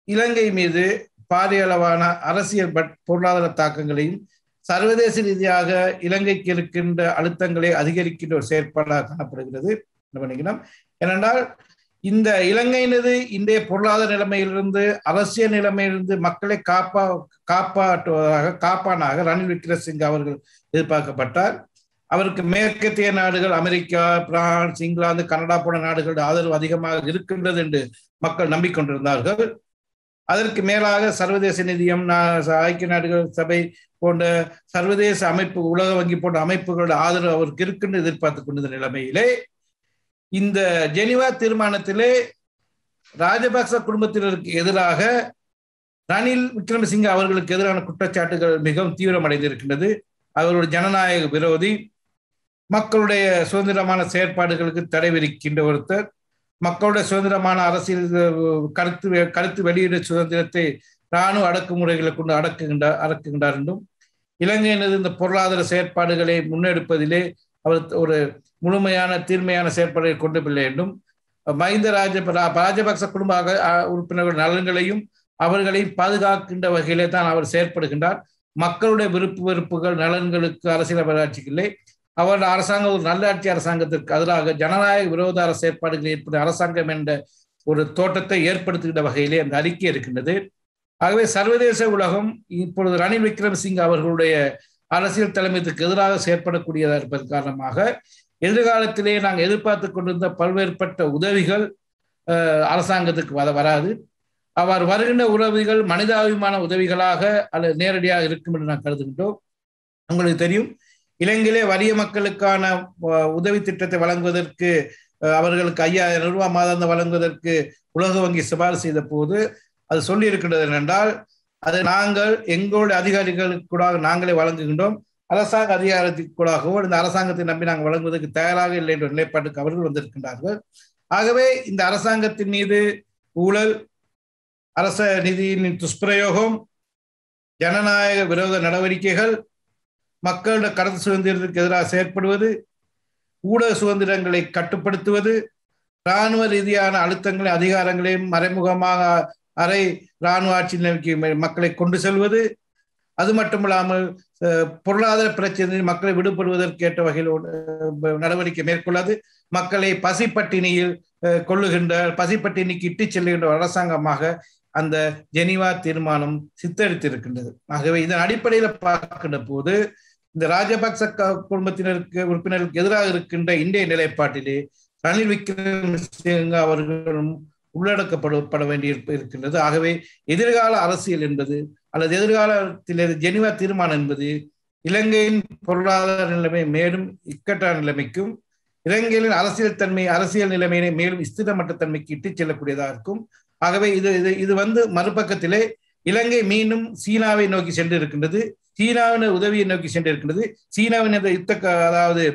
இலங்கை மீது பாரிய அளவான அரசியல் பொருளாதார தாக்கங்களையும் சர்வதேச ரீதியாக இலங்கைக்கு இருக்கின்ற அழுத்தங்களை அதிகரிக்கின்ற ஒரு செயற்பாடாக காணப்படுகிறது நினைக்கணும் ஏனென்றால் இந்த இலங்கையினது இன்றைய பொருளாதார நிலைமையிலிருந்து அரசியல் நிலைமையிலிருந்து மக்களை காப்பா காப்பாற்றுவதாக காப்பானாக ரணில் விக்ரமசிங்க அவர்கள் எதிர்பார்க்கப்பட்டார் அவருக்கு மேற்கத்திய நாடுகள் அமெரிக்கா பிரான்ஸ் இங்கிலாந்து கனடா போன்ற நாடுகளுடைய ஆதரவு அதிகமாக இருக்கின்றது என்று மக்கள் நம்பிக்கொண்டிருந்தார்கள் அதற்கு மேலாக சர்வதேச நிதியம் ஐக்கிய நாடுகள் சபை போன்ற சர்வதேச அமைப்பு உலக வங்கி போன்ற அமைப்புகளோட ஆதரவு அவருக்கு இருக்குன்னு எதிர்பார்த்து கொண்டிருந்த நிலைமையிலே இந்த ஜெனிவா தீர்மானத்திலே ராஜபக்ச குடும்பத்தினருக்கு எதிராக ரணில் விக்ரமசிங்க அவர்களுக்கு எதிரான குற்றச்சாட்டுகள் மிகவும் தீவிரமடைந்திருக்கின்றது அவருடைய ஜனநாயக விரோதி மக்களுடைய சுதந்திரமான செயற்பாடுகளுக்கு தடை விதிக்கின்ற ஒருத்தர் மக்களுடைய சுதந்திரமான அரசியல் கருத்து கருத்து வெளியீடு சுதந்திரத்தை இராணுவ அடக்குமுறைகளை கொண்டு அடக்குகின்றார் அடக்குகின்றார் என்றும் இலங்கையினது இந்த பொருளாதார செயற்பாடுகளை முன்னெடுப்பதிலே அவர் ஒரு முழுமையான தீர்மையான செயற்பாடுகளை கொண்டுவில்லை என்றும் மஹிந்த ராஜ ராஜபக்ச குடும்ப உறுப்பினர்கள் நலன்களையும் அவர்களையும் பாதுகாக்கின்ற வகையிலே தான் அவர் செயற்படுகின்றார் மக்களுடைய விருப்பு வெறுப்புகள் நலன்களுக்கு அரசியல் வளர்ச்சிக்கு இல்லை அவருடைய அரசாங்கம் ஒரு நல்லாட்சி அரசாங்கத்திற்கு எதிராக ஜனநாயக விரோத செயற்பாடுகள் ஏற்பட அரசாங்கம் என்ற ஒரு தோட்டத்தை ஏற்படுத்துகின்ற வகையிலே அந்த அறிக்கை இருக்கின்றது ஆகவே சர்வதேச உலகம் இப்பொழுது ரணில் விக்ரமசிங்க அவர்களுடைய அரசியல் தலைமையத்துக்கு எதிராக செயற்படக்கூடியதாக இருப்பது காரணமாக எதிர்காலத்திலே நாங்கள் எதிர்பார்த்து கொண்டிருந்த பல்வேறுபட்ட உதவிகள் அரசாங்கத்துக்கு வர வராது அவர் வருகின்ற உதவிகள் மனிதாபிமான உதவிகளாக அல்லது நேரடியாக இருக்கும் என்று நான் கருதுகின்றோம் உங்களுக்கு தெரியும் இலங்கையிலே வறிய மக்களுக்கான உதவி திட்டத்தை வழங்குவதற்கு அவர்களுக்கு ஐயாயிரம் ரூபாய் மாதாந்தம் வழங்குவதற்கு உலக வங்கி சிபாரிசு செய்த போது அது சொல்லி இருக்கின்றது என்னென்றால் அது நாங்கள் எங்களுடைய அதிகாரிகளுக்கு கூட நாங்களே வழங்குகின்றோம் அரசாங்க அதிகாரத்துக்கு கூடாகவோ இந்த அரசாங்கத்தை நம்பி நாங்கள் வழங்குவதற்கு தயாராக இல்லை என்ற நிலைப்பாட்டுக்கு அவர்கள் வந்திருக்கின்றார்கள் ஆகவே இந்த அரசாங்கத்தின் மீது ஊழல் அரச நிதியின் துஷ்பிரயோகம் ஜனநாயக விரோத நடவடிக்கைகள் மக்களோட கருத்து சுதந்திரத்திற்கு எதிராக செயற்படுவது ஊடக சுதந்திரங்களை கட்டுப்படுத்துவது இராணுவ ரீதியான அழுத்தங்களை அதிகாரங்களையும் மறைமுகமாக அரை இராணுவ ஆட்சி நிலைமைக்கு மக்களை கொண்டு செல்வது அது மட்டுமில்லாமல் பொருளாதார பிரச்சனை மக்களை விடுபடுவதற்கு ஏற்ற வகையில் நடவடிக்கை மேற்கொள்ளாது மக்களை பசிப்பட்டினியில் கொள்ளுகின்ற பசிப்பட்டினிக்கு இட்டு செல்லுகின்ற அரசாங்கமாக அந்த ஜெனிவா தீர்மானம் சித்தரித்திருக்கின்றது ஆகவே இதன் அடிப்படையில் பார்க்கின்ற போது இந்த ராஜபக்ச குடும்பத்தினருக்கு உறுப்பினருக்கு எதிராக இருக்கின்ற இந்திய நிலைப்பாட்டிலே ரணில் விக்ரமசிங்க அவர்களும் உள்ளடக்கப்பட வேண்டி இருக்கின்றது ஆகவே எதிர்கால அரசியல் என்பது அல்லது எதிர்காலத்தில் ஜெனிவா தீர்மானம் என்பது இலங்கையின் பொருளாதார நிலைமை மேலும் இக்கட்டான நிலைமைக்கும் இலங்கையின் அரசியல் தன்மை அரசியல் நிலைமையினை மேலும் ஸ்திரமற்ற தன்மைக்கு இட்டுச் செல்லக்கூடியதாக இருக்கும் ஆகவே இது இது இது வந்து மறுபக்கத்திலே இலங்கை மீண்டும் சீனாவை நோக்கி சென்று இருக்கின்றது சீனாவின் உதவியை நோக்கி சென்று இருக்கின்றது சீனாவின் இந்த யுத்த அதாவது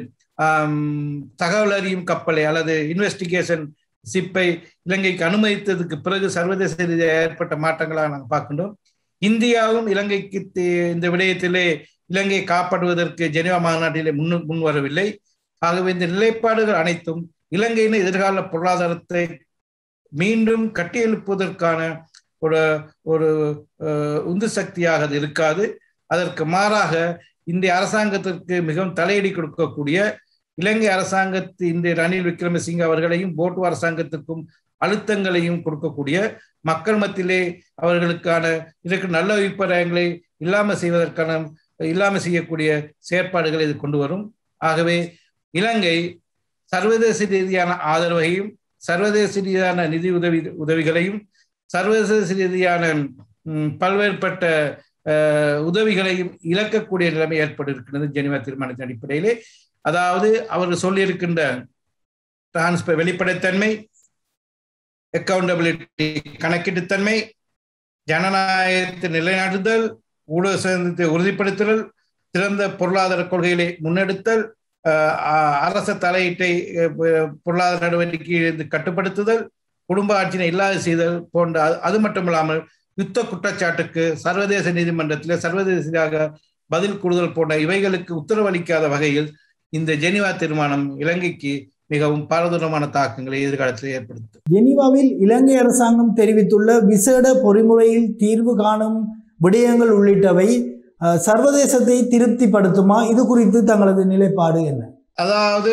தகவல் அறியும் கப்பலை அல்லது இன்வெஸ்டிகேஷன் சிப்பை இலங்கைக்கு அனுமதித்ததுக்கு பிறகு சர்வதேச ரீதியாக ஏற்பட்ட மாற்றங்களாக நாங்கள் பார்க்கின்றோம் இந்தியாவும் இலங்கைக்கு இந்த விடயத்திலே இலங்கையை காப்பாற்றுவதற்கு ஜெனிவா மாநாட்டிலே முன் முன் வரவில்லை ஆகவே இந்த நிலைப்பாடுகள் அனைத்தும் இலங்கையின் எதிர்கால பொருளாதாரத்தை மீண்டும் கட்டியெழுப்புவதற்கான ஒரு ஒரு உந்து சக்தியாக அது இருக்காது அதற்கு மாறாக இந்திய அரசாங்கத்திற்கு மிகவும் தலையடி கொடுக்கக்கூடிய இலங்கை அரசாங்கத்து இந்திய ரணில் விக்ரமசிங்க அவர்களையும் போட்டு அரசாங்கத்திற்கும் அழுத்தங்களையும் கொடுக்கக்கூடிய மக்கள் மத்தியிலே அவர்களுக்கான இதற்கு நல்ல அபிப்பிராயங்களை இல்லாமல் செய்வதற்கான இல்லாமல் செய்யக்கூடிய செயற்பாடுகளை இது கொண்டு வரும் ஆகவே இலங்கை சர்வதேச ரீதியான ஆதரவையும் சர்வதேச ரீதியான நிதி உதவி உதவிகளையும் சர்வதேச ரீதியான பல்வேறுபட்ட உதவிகளையும் இழக்கக்கூடிய நிலைமை ஏற்பட்டிருக்கிறது ஜெனிவா தீர்மானத்தின் அடிப்படையிலே அதாவது அவர் சொல்லியிருக்கின்ற டிரான்ஸ்பர் வெளிப்படைத்தன்மை அக்கௌண்டபிலிட்டி கணக்கீட்டுத்தன்மை ஜனநாயகத்தை நிலைநாட்டுதல் ஊடக சுதந்திரத்தை உறுதிப்படுத்துதல் சிறந்த பொருளாதார கொள்கைகளை முன்னெடுத்தல் அரச தலையீட்டை பொருளாதார நடவடிக்கையிலிருந்து கட்டுப்படுத்துதல் குடும்ப ஆட்சியினை இல்லாது செய்தல் போன்ற அது மட்டுமில்லாமல் யுத்த குற்றச்சாட்டுக்கு சர்வதேச நீதிமன்றத்தில் சர்வதேச பதில் கூடுதல் போன்ற இவைகளுக்கு உத்தரவளிக்காத வகையில் இந்த ஜெனிவா தீர்மானம் இலங்கைக்கு மிகவும் பாரதூரமான தாக்கங்களை எதிர்காலத்தில் ஏற்படுத்தும் ஜெனீவாவில் இலங்கை அரசாங்கம் தெரிவித்துள்ள விசேட பொறிமுறையில் தீர்வு காணும் விடயங்கள் உள்ளிட்டவை அஹ், சர்வதேசத்தை திருப்திப்படுத்துமா இது குறித்து தங்களது நிலைப்பாடு என்ன அதாவது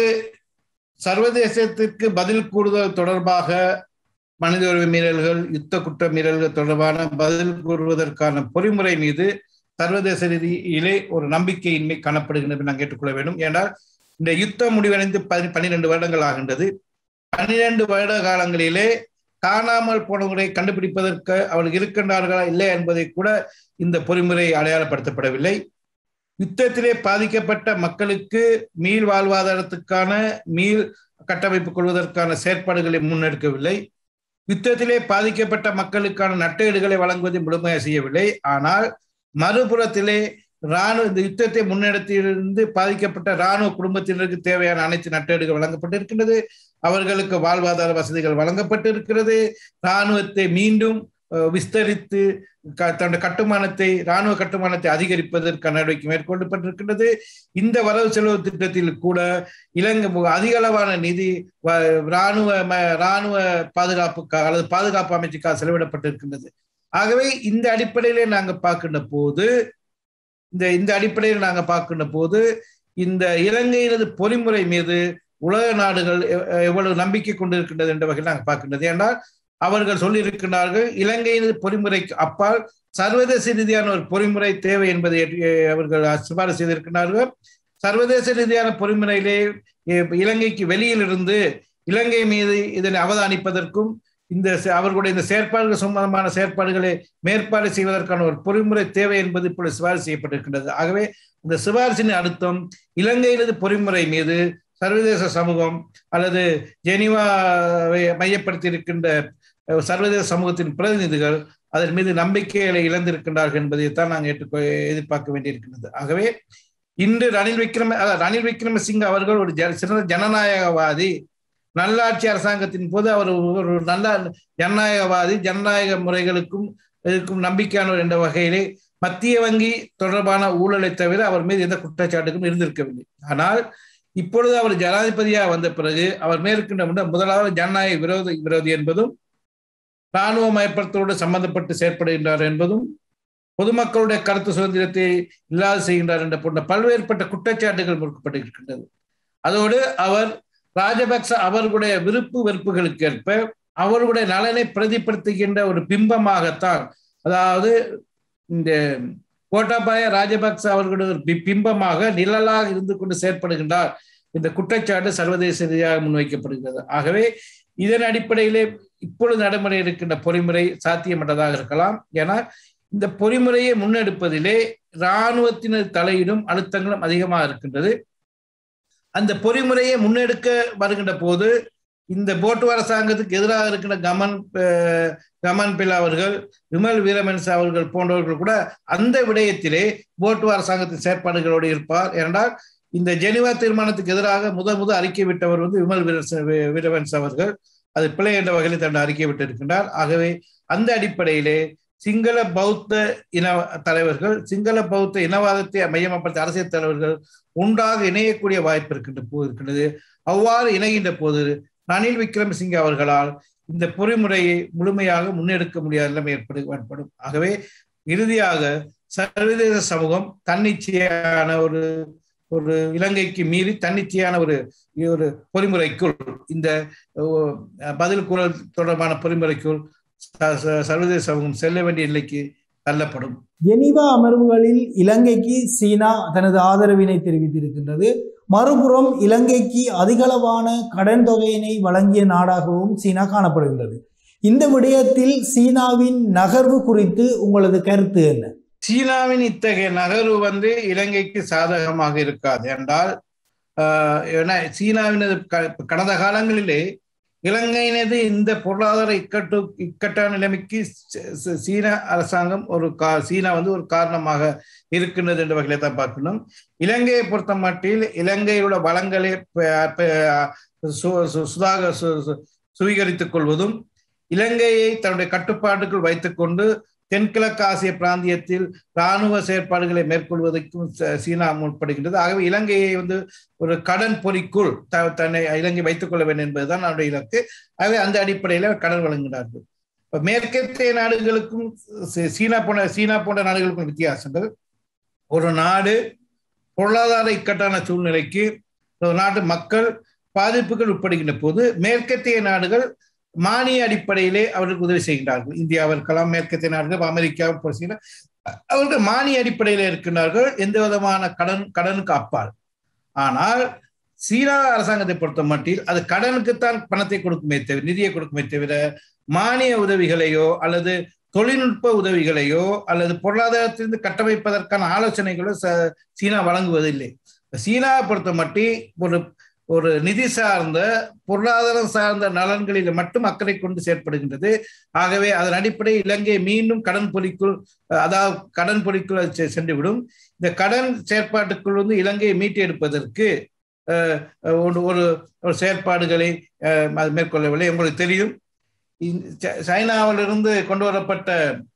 சர்வதேசத்திற்கு பதில் கூறுதல் தொடர்பாக மனித உரிமை மீறல்கள் யுத்த குற்ற மீறல்கள் தொடர்பான பதில் கூறுவதற்கான பொறிமுறை மீது சர்வதேச ரீதியிலே ஒரு நம்பிக்கையின்மை காணப்படுகின்றது நான் கேட்டுக்கொள்ள வேண்டும் ஏனால் இந்த யுத்தம் முடிவடைந்து பதி பன்னிரெண்டு வருடங்கள் ஆகின்றது பன்னிரண்டு வருட காலங்களிலே காணாமல் போனவர்களை கண்டுபிடிப்பதற்கு அவர்கள் இருக்கின்றார்களா இல்லை என்பதை கூட இந்த பொறிமுறை அடையாளப்படுத்தப்படவில்லை யுத்தத்திலே பாதிக்கப்பட்ட மக்களுக்கு மீள் வாழ்வாதாரத்துக்கான மீள் கட்டமைப்பு கொள்வதற்கான செயற்பாடுகளை முன்னெடுக்கவில்லை யுத்தத்திலே பாதிக்கப்பட்ட மக்களுக்கான நட்டேடுகளை வழங்குவதை முழுமையாக செய்யவில்லை ஆனால் மறுபுறத்திலே இராணுவ இந்த யுத்தத்தை முன்னெடுத்திலிருந்து பாதிக்கப்பட்ட இராணுவ குடும்பத்தினருக்கு தேவையான அனைத்து நட்டேடுகள் வழங்கப்பட்டிருக்கின்றது அவர்களுக்கு வாழ்வாதார வசதிகள் வழங்கப்பட்டிருக்கிறது இராணுவத்தை மீண்டும் அஹ், விஸ்தரித்து க- தன்னுடைய கட்டுமானத்தை இராணுவ கட்டுமானத்தை அதிகரிப்பதற்கான நடவடிக்கை மேற்கொள்ளப்பட்டிருக்கின்றது இந்த வரவு செலவு திட்டத்தில் கூட இலங்கை மு- அதிக அளவான நிதி வ- இராணுவ ம- இராணுவ பாதுகாப்புக்காக அல்லது பாதுகாப்பு அமைச்சுக்காக செலவிடப்பட்டிருக்கின்றது ஆகவே இந்த அடிப்படையிலே நாங்க பார்க்கின்ற போது இந்த இந்த அடிப்படையில் நாங்க பார்க்கின்ற போது இந்த இலங்கையினது பொறிமுறை மீது உலக நாடுகள் எவ்- எவ்வளவு நம்பிக்கை கொண்டிருக்கின்றது என்ற வகையில் நாங்கள் பார்க்கின்றது ஏனால் அவர்கள் சொல்லியிருக்கிறார்கள் இலங்கையினது பொறிமுறைக்கு அப்பால் சர்வதேச ரீதியான ஒரு பொறிமுறை தேவை என்பதை ஏற்று- அவர்கள் சிபாரிசு செய்திருக்கிறார்கள் சர்வதேச ரீதியான பொறிமுறையிலே எ- இலங்கைக்கு வெளியிலிருந்து இலங்கை மீது இதனை அவதானிப்பதற்கும் இந்த செ- அவர்களுடைய இந்த செயற்பாடுகள் சம்பந்தமான செயற்பாடுகளை மேற்பாடு செய்வதற்கான ஒரு பொறிமுறை தேவை என்பது இப்பொழுது சிபாரிசு செய்யப்பட்டிருக்கின்றது ஆகவே இந்த சிபாரிசின் அர்த்தம் இலங்கையினது பொறிமுறை மீது சர்வதேச சமூகம் அல்லது ஜெனீவாவை மையப்படுத்தி இருக்கின்ற அஹ், சர்வதேச சமூகத்தின் பிரதிநிதிகள் அதன் மீது நம்பிக்கைகளை இழந்திருக்கின்றார்கள் என்பதைத்தான் நாங்கள் ஏற்றுக்கொ எதிர்பார்க்க வேண்டியிருக்கின்றது ஆகவே இன்று ரணில் விக்ரம அதாவது ரணில் விக்ரமசிங்க அவர்கள் ஒரு ஜ- சிறந்த ஜனநாயகவாதி நல்லாட்சி அரசாங்கத்தின் போது அவர் ஒரு நல்ல ஜனநாயகவாதி ஜனநாயக முறைகளுக்கும் இதற்கும் நம்பிக்கையானவர் என்ற வகையிலே மத்திய வங்கி தொடர்பான ஊழலை தவிர அவர் மீது எந்த குற்றச்சாட்டுக்கும் இருந்திருக்கவில்லை ஆனால் இப்பொழுது அவர் ஜனாதிபதியாக வந்த பிறகு அவர் மேற்கொண்ட முன்ன- முதலாவது ஜனநாயக விரோத விரோதி என்பதும் இராணுவ மயப்படுத்தலோடு சம்பந்தப்பட்டு செயற்படுகின்றார் என்பதும் பொதுமக்களுடைய கருத்து சுதந்திரத்தை இல்லாது செய்கின்றார் என்ற போன்ற பல்வேறுபட்ட குற்றச்சாட்டுகள் முறுக்கப்பட்டிருக்கின்றது அதோடு அவர் ராஜபக்ச அவர்களுடைய விருப்பு வெறுப்புகளுக்கு ஏற்ப அவர்களுடைய நலனை பிரதிபலித்துகின்ற ஒரு பிம்பமாகத்தான் அதாவது இந்த கோட்டாபாய ராஜபக்ச அவர்களுடைய ஒரு பி- பிம்பமாக நிழலாக இருந்து கொண்டு செயற்படுகின்றார் இந்த குற்றச்சாட்டு சர்வதேச ரீதியாக முன்வைக்கப்படுகிறது ஆகவே இதன் அடிப்படையிலே இப்பொழுது நடைமுறை இருக்கின்ற பொறிமுறை சாத்தியமற்றதாக இருக்கலாம் ஏன்னா இந்த பொறிமுறையை முன்னெடுப்பதிலே இராணுவத்தினர் தலையிடும் அழுத்தங்களும் அதிகமாக இருக்கின்றது அந்த பொறிமுறையை முன்னெடுக்க வருகின்ற போது இந்த போட்டு அரசாங்கத்துக்கு எதிராக இருக்கின்ற கமன் அஹ், கமன் பில் அவர்கள் விமல் வீரமன்ஸ் அவர்கள் போன்றவர்கள் கூட அந்த விடயத்திலே போட்டு அரசாங்கத்தின் செயற்பாடுகளோடு இருப்பார் ஏனென்றால் இந்த ஜெனிவா தீர்மானத்துக்கு எதிராக முதல் முதல் அறிக்கை விட்டவர் வந்து விமல் வீரஸ் வீரவன்ஸ் அவர்கள் அது பிழை என்ற வகையில் தன்னை அறிக்கை விட்டிருக்கின்றார் ஆகவே அந்த அடிப்படையிலே சிங்கள பௌத்த இன தலைவர்கள் சிங்கள பௌத்த இனவாதத்தை மையமப்படுத்த அரசியல் தலைவர்கள் உண்டாக இணையக்கூடிய வாய்ப்பு இருக்கின்ற போது இருக்கின்றது அவ்வாறு இணைகின்ற போது ரணில் விக்ரமசிங்கே அவர்களால் இந்த பொறிமுறையை முழுமையாக முன்னெடுக்க முடியாத நிலைமை ஏற்படு ஏற்படும் ஆகவே இறுதியாக சர்வதேச சமூகம் தன்னிச்சையான ஒரு ஒரு இலங்கைக்கு மீறி தன்னிச்சையான ஒரு ஒரு பொறிமுறைக்குள் இந்த அஹ், பதில் குரல் தொடர்பான பொறிமுறைக்குள் ச- ச- சர்வதேச சமூகம் செல்ல வேண்டிய நிலைக்கு தள்ளப்படும் ஜெனீவா அமர்வுகளில் இலங்கைக்கு சீனா தனது ஆதரவினை தெரிவித்திருக்கின்றது மறுபுறம் இலங்கைக்கு அதிகளவான கடன் தொகையினை வழங்கிய நாடாகவும் சீனா காணப்படுகின்றது இந்த விடயத்தில் சீனாவின் நகர்வு குறித்து உங்களது கருத்து என்ன சீனாவின் இத்தகைய நகர்வு வந்து இலங்கைக்கு சாதகமாக இருக்காது என்றால் ஆஹ், ஏன்னா சீனாவினது க- கடந்த காலங்களிலே இலங்கையினது இந்த பொருளாதார இக்கட்டு இக்கட்டான நிலைமைக்கு ச- ச- சீன அரசாங்கம் ஒரு கா சீனா வந்து ஒரு காரணமாக இருக்கின்றது என்ற வகையில தான் பார்க்கணும் இலங்கையை பொறுத்த மட்டில் இலங்கையோட வளங்களை ப- ப- சு- சு- சுதாக சு- சு- சுவீகரித்துக் கொள்வதும் இலங்கையை தன்னுடைய கட்டுப்பாட்டுக்குள் வைத்துக்கொண்டு தென்கிழக்கு ஆசிய பிராந்தியத்தில் இராணுவ செயற்பாடுகளை மேற்கொள்வதற்கும் சீனா முற்படுகின்றது ஆகவே இலங்கையை வந்து ஒரு கடன் பொறிக்குள் த தன்னை இலங்கை வைத்துக் கொள்ள வேண்டும் என்பதுதான் அவருடைய இலக்கு ஆகவே அந்த அடிப்படையில் கடன் வழங்குகிறார்கள் இப்போ மேற்கத்திய நாடுகளுக்கும் சீனா போன்ற சீனா போன்ற நாடுகளுக்கும் வித்தியாசங்கள் ஒரு நாடு பொருளாதார இக்கட்டான சூழ்நிலைக்கு ஒரு நாட்டு மக்கள் பாதிப்புகள் உட்படுகின்ற போது மேற்கத்திய நாடுகள் மானிய அடிப்படையிலே அவர்களுக்கு உதவி செய்கின்றார்கள் இந்தியாவில் இருக்கலாம் மேற்கத்திய நாடுகள் அமெரிக்கா அவர்கள் மானிய அடிப்படையில் இருக்கின்றார்கள் எந்த விதமான கடன் கடனுக்கு அப்பால் ஆனால் சீனா அரசாங்கத்தை பொறுத்த மட்டில் அது கடனுக்குத்தான் பணத்தை கொடுக்குமே தவிர நிதியை கொடுக்குமே தவிர மானிய உதவிகளையோ அல்லது தொழில்நுட்ப உதவிகளையோ அல்லது பொருளாதாரத்திலிருந்து கட்டமைப்பதற்கான ஆலோசனைகளோ சீனா வழங்குவதில்லை சீனாவை பொறுத்த மட்டி ஒரு ஒரு நிதி சார்ந்த பொருளாதாரம் சார்ந்த நலன்களில் மட்டும் அக்கறை கொண்டு செயற்படுகின்றது ஆகவே அதன் அடிப்படையில் இலங்கை மீண்டும் கடன் பொறிக்குள் அதாவது கடன் பொறிக்குள் சென்றுவிடும் இந்த கடன் செயற்பாட்டுக்குள் வந்து இலங்கையை மீட்டு எடுப்பதற்கு ஒரு ஒரு செயற்பாடுகளை மேற்கொள்ளவில்லை உங்களுக்கு தெரியும் சைனாவிலிருந்து கொண்டு வரப்பட்ட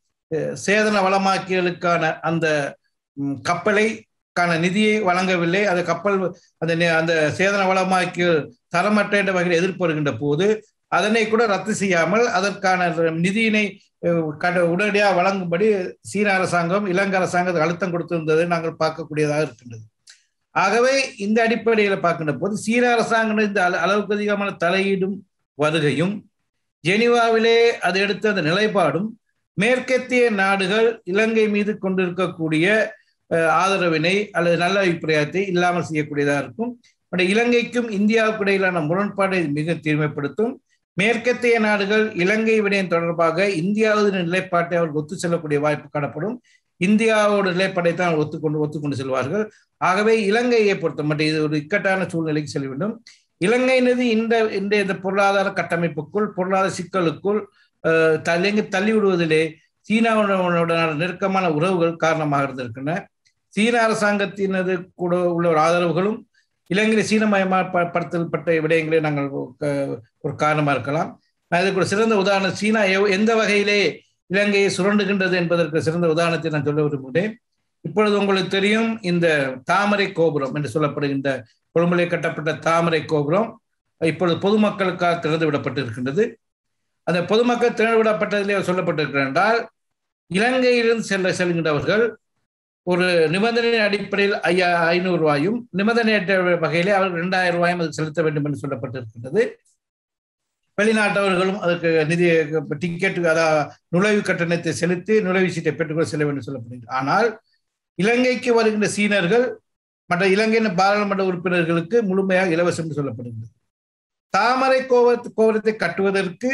சேதன வளமாக்கியலுக்கான அந்த கப்பலை கான நிதியை வழங்கவில்லை அந்த கப்பல் அந்த அந்த சேதன வளமாக்கிய தரமற்ற என்ற வகையில் எதிர்ப்பு வருகின்ற போது அதனை கூட ரத்து செய்யாமல் அதற்கான நிதியினை உடனடியாக வழங்கும்படி சீன அரசாங்கம் இலங்கை அரசாங்கத்துக்கு அழுத்தம் கொடுத்திருந்ததை நாங்கள் பார்க்கக்கூடியதாக இருக்கின்றது ஆகவே இந்த அடிப்படையில் பார்க்கின்ற போது சீன அரசாங்கம் இந்த அளவுக்கு அதிகமான தலையீடும் வருகையும் ஜெனிவாவிலே அது எடுத்த அந்த நிலைப்பாடும் மேற்கத்திய நாடுகள் இலங்கை மீது கொண்டிருக்கக்கூடிய ஆதரவினை அல்லது நல்ல அபிப்பிராயத்தை இல்லாமல் செய்யக்கூடியதாக இருக்கும் இலங்கைக்கும் இந்தியாவுக்கு இடையிலான முரண்பாடை மிக தீர்மைப்படுத்தும் மேற்கத்திய நாடுகள் இலங்கை விடயம் தொடர்பாக இந்தியாவது நிலைப்பாட்டை அவர்கள் ஒத்து செல்லக்கூடிய வாய்ப்பு காணப்படும் இந்தியாவோட நிலைப்பாட்டை தான் ஒத்துக்கொண்டு ஒத்துக்கொண்டு செல்வார்கள் ஆகவே இலங்கையை பொறுத்த மட்டும் இது ஒரு இக்கட்டான சூழ்நிலைக்கு செல்ல வேண்டும் இலங்கை நிதி இந்த இந்த இந்த பொருளாதார கட்டமைப்புக்குள் பொருளாதார சிக்கலுக்குள் தள்ளி தள்ளி விடுவதிலே சீனாவுடனான நெருக்கமான உறவுகள் காரணமாக இருந்திருக்கின்றன சீன அரசாங்கத்தினது கூட உள்ள ஒரு ஆதரவுகளும் இலங்கை சீனமயப்படுத்தப்பட்ட விடயங்களே நாங்கள் ஒரு காரணமாக இருக்கலாம் அதுக்கு ஒரு சிறந்த உதாரணம் சீனா எந்த வகையிலே இலங்கையை சுரண்டுகின்றது என்பதற்கு சிறந்த உதாரணத்தை நான் சொல்ல விரும்புகிறேன் இப்பொழுது உங்களுக்கு தெரியும் இந்த தாமரை கோபுரம் என்று சொல்லப்படுகின்ற கொழும்புலே கட்டப்பட்ட தாமரை கோபுரம் இப்பொழுது பொதுமக்களுக்காக திறந்து விடப்பட்டு இருக்கின்றது அந்த பொதுமக்கள் திறந்து விடப்பட்டதிலே சொல்லப்பட்டிருக்கிறார் என்றால் இலங்கையிலிருந்து செல்ல செல்கின்றவர்கள் ஒரு நிபந்தனை அடிப்படையில் ஐயா ஐநூறு ரூபாயும் நிபந்தனையற்ற வகையிலே அவர்கள் இரண்டாயிரம் ரூபாயும் அது செலுத்த வேண்டும் என்று சொல்லப்பட்டிருக்கின்றது வெளிநாட்டவர்களும் அதற்கு நிதி டிக்கெட்டு அதாவது நுழைவு கட்டணத்தை செலுத்தி நுழைவு சீட்டை பெற்றுக்கொள்ள செல்ல வேண்டும் சொல்லப்படுகிறது ஆனால் இலங்கைக்கு வருகின்ற சீனர்கள் மற்ற இலங்கையின் பாராளுமன்ற உறுப்பினர்களுக்கு முழுமையாக இலவசம் என்று சொல்லப்படுகிறது தாமரை கோபுரத்து கோபுரத்தை கட்டுவதற்கு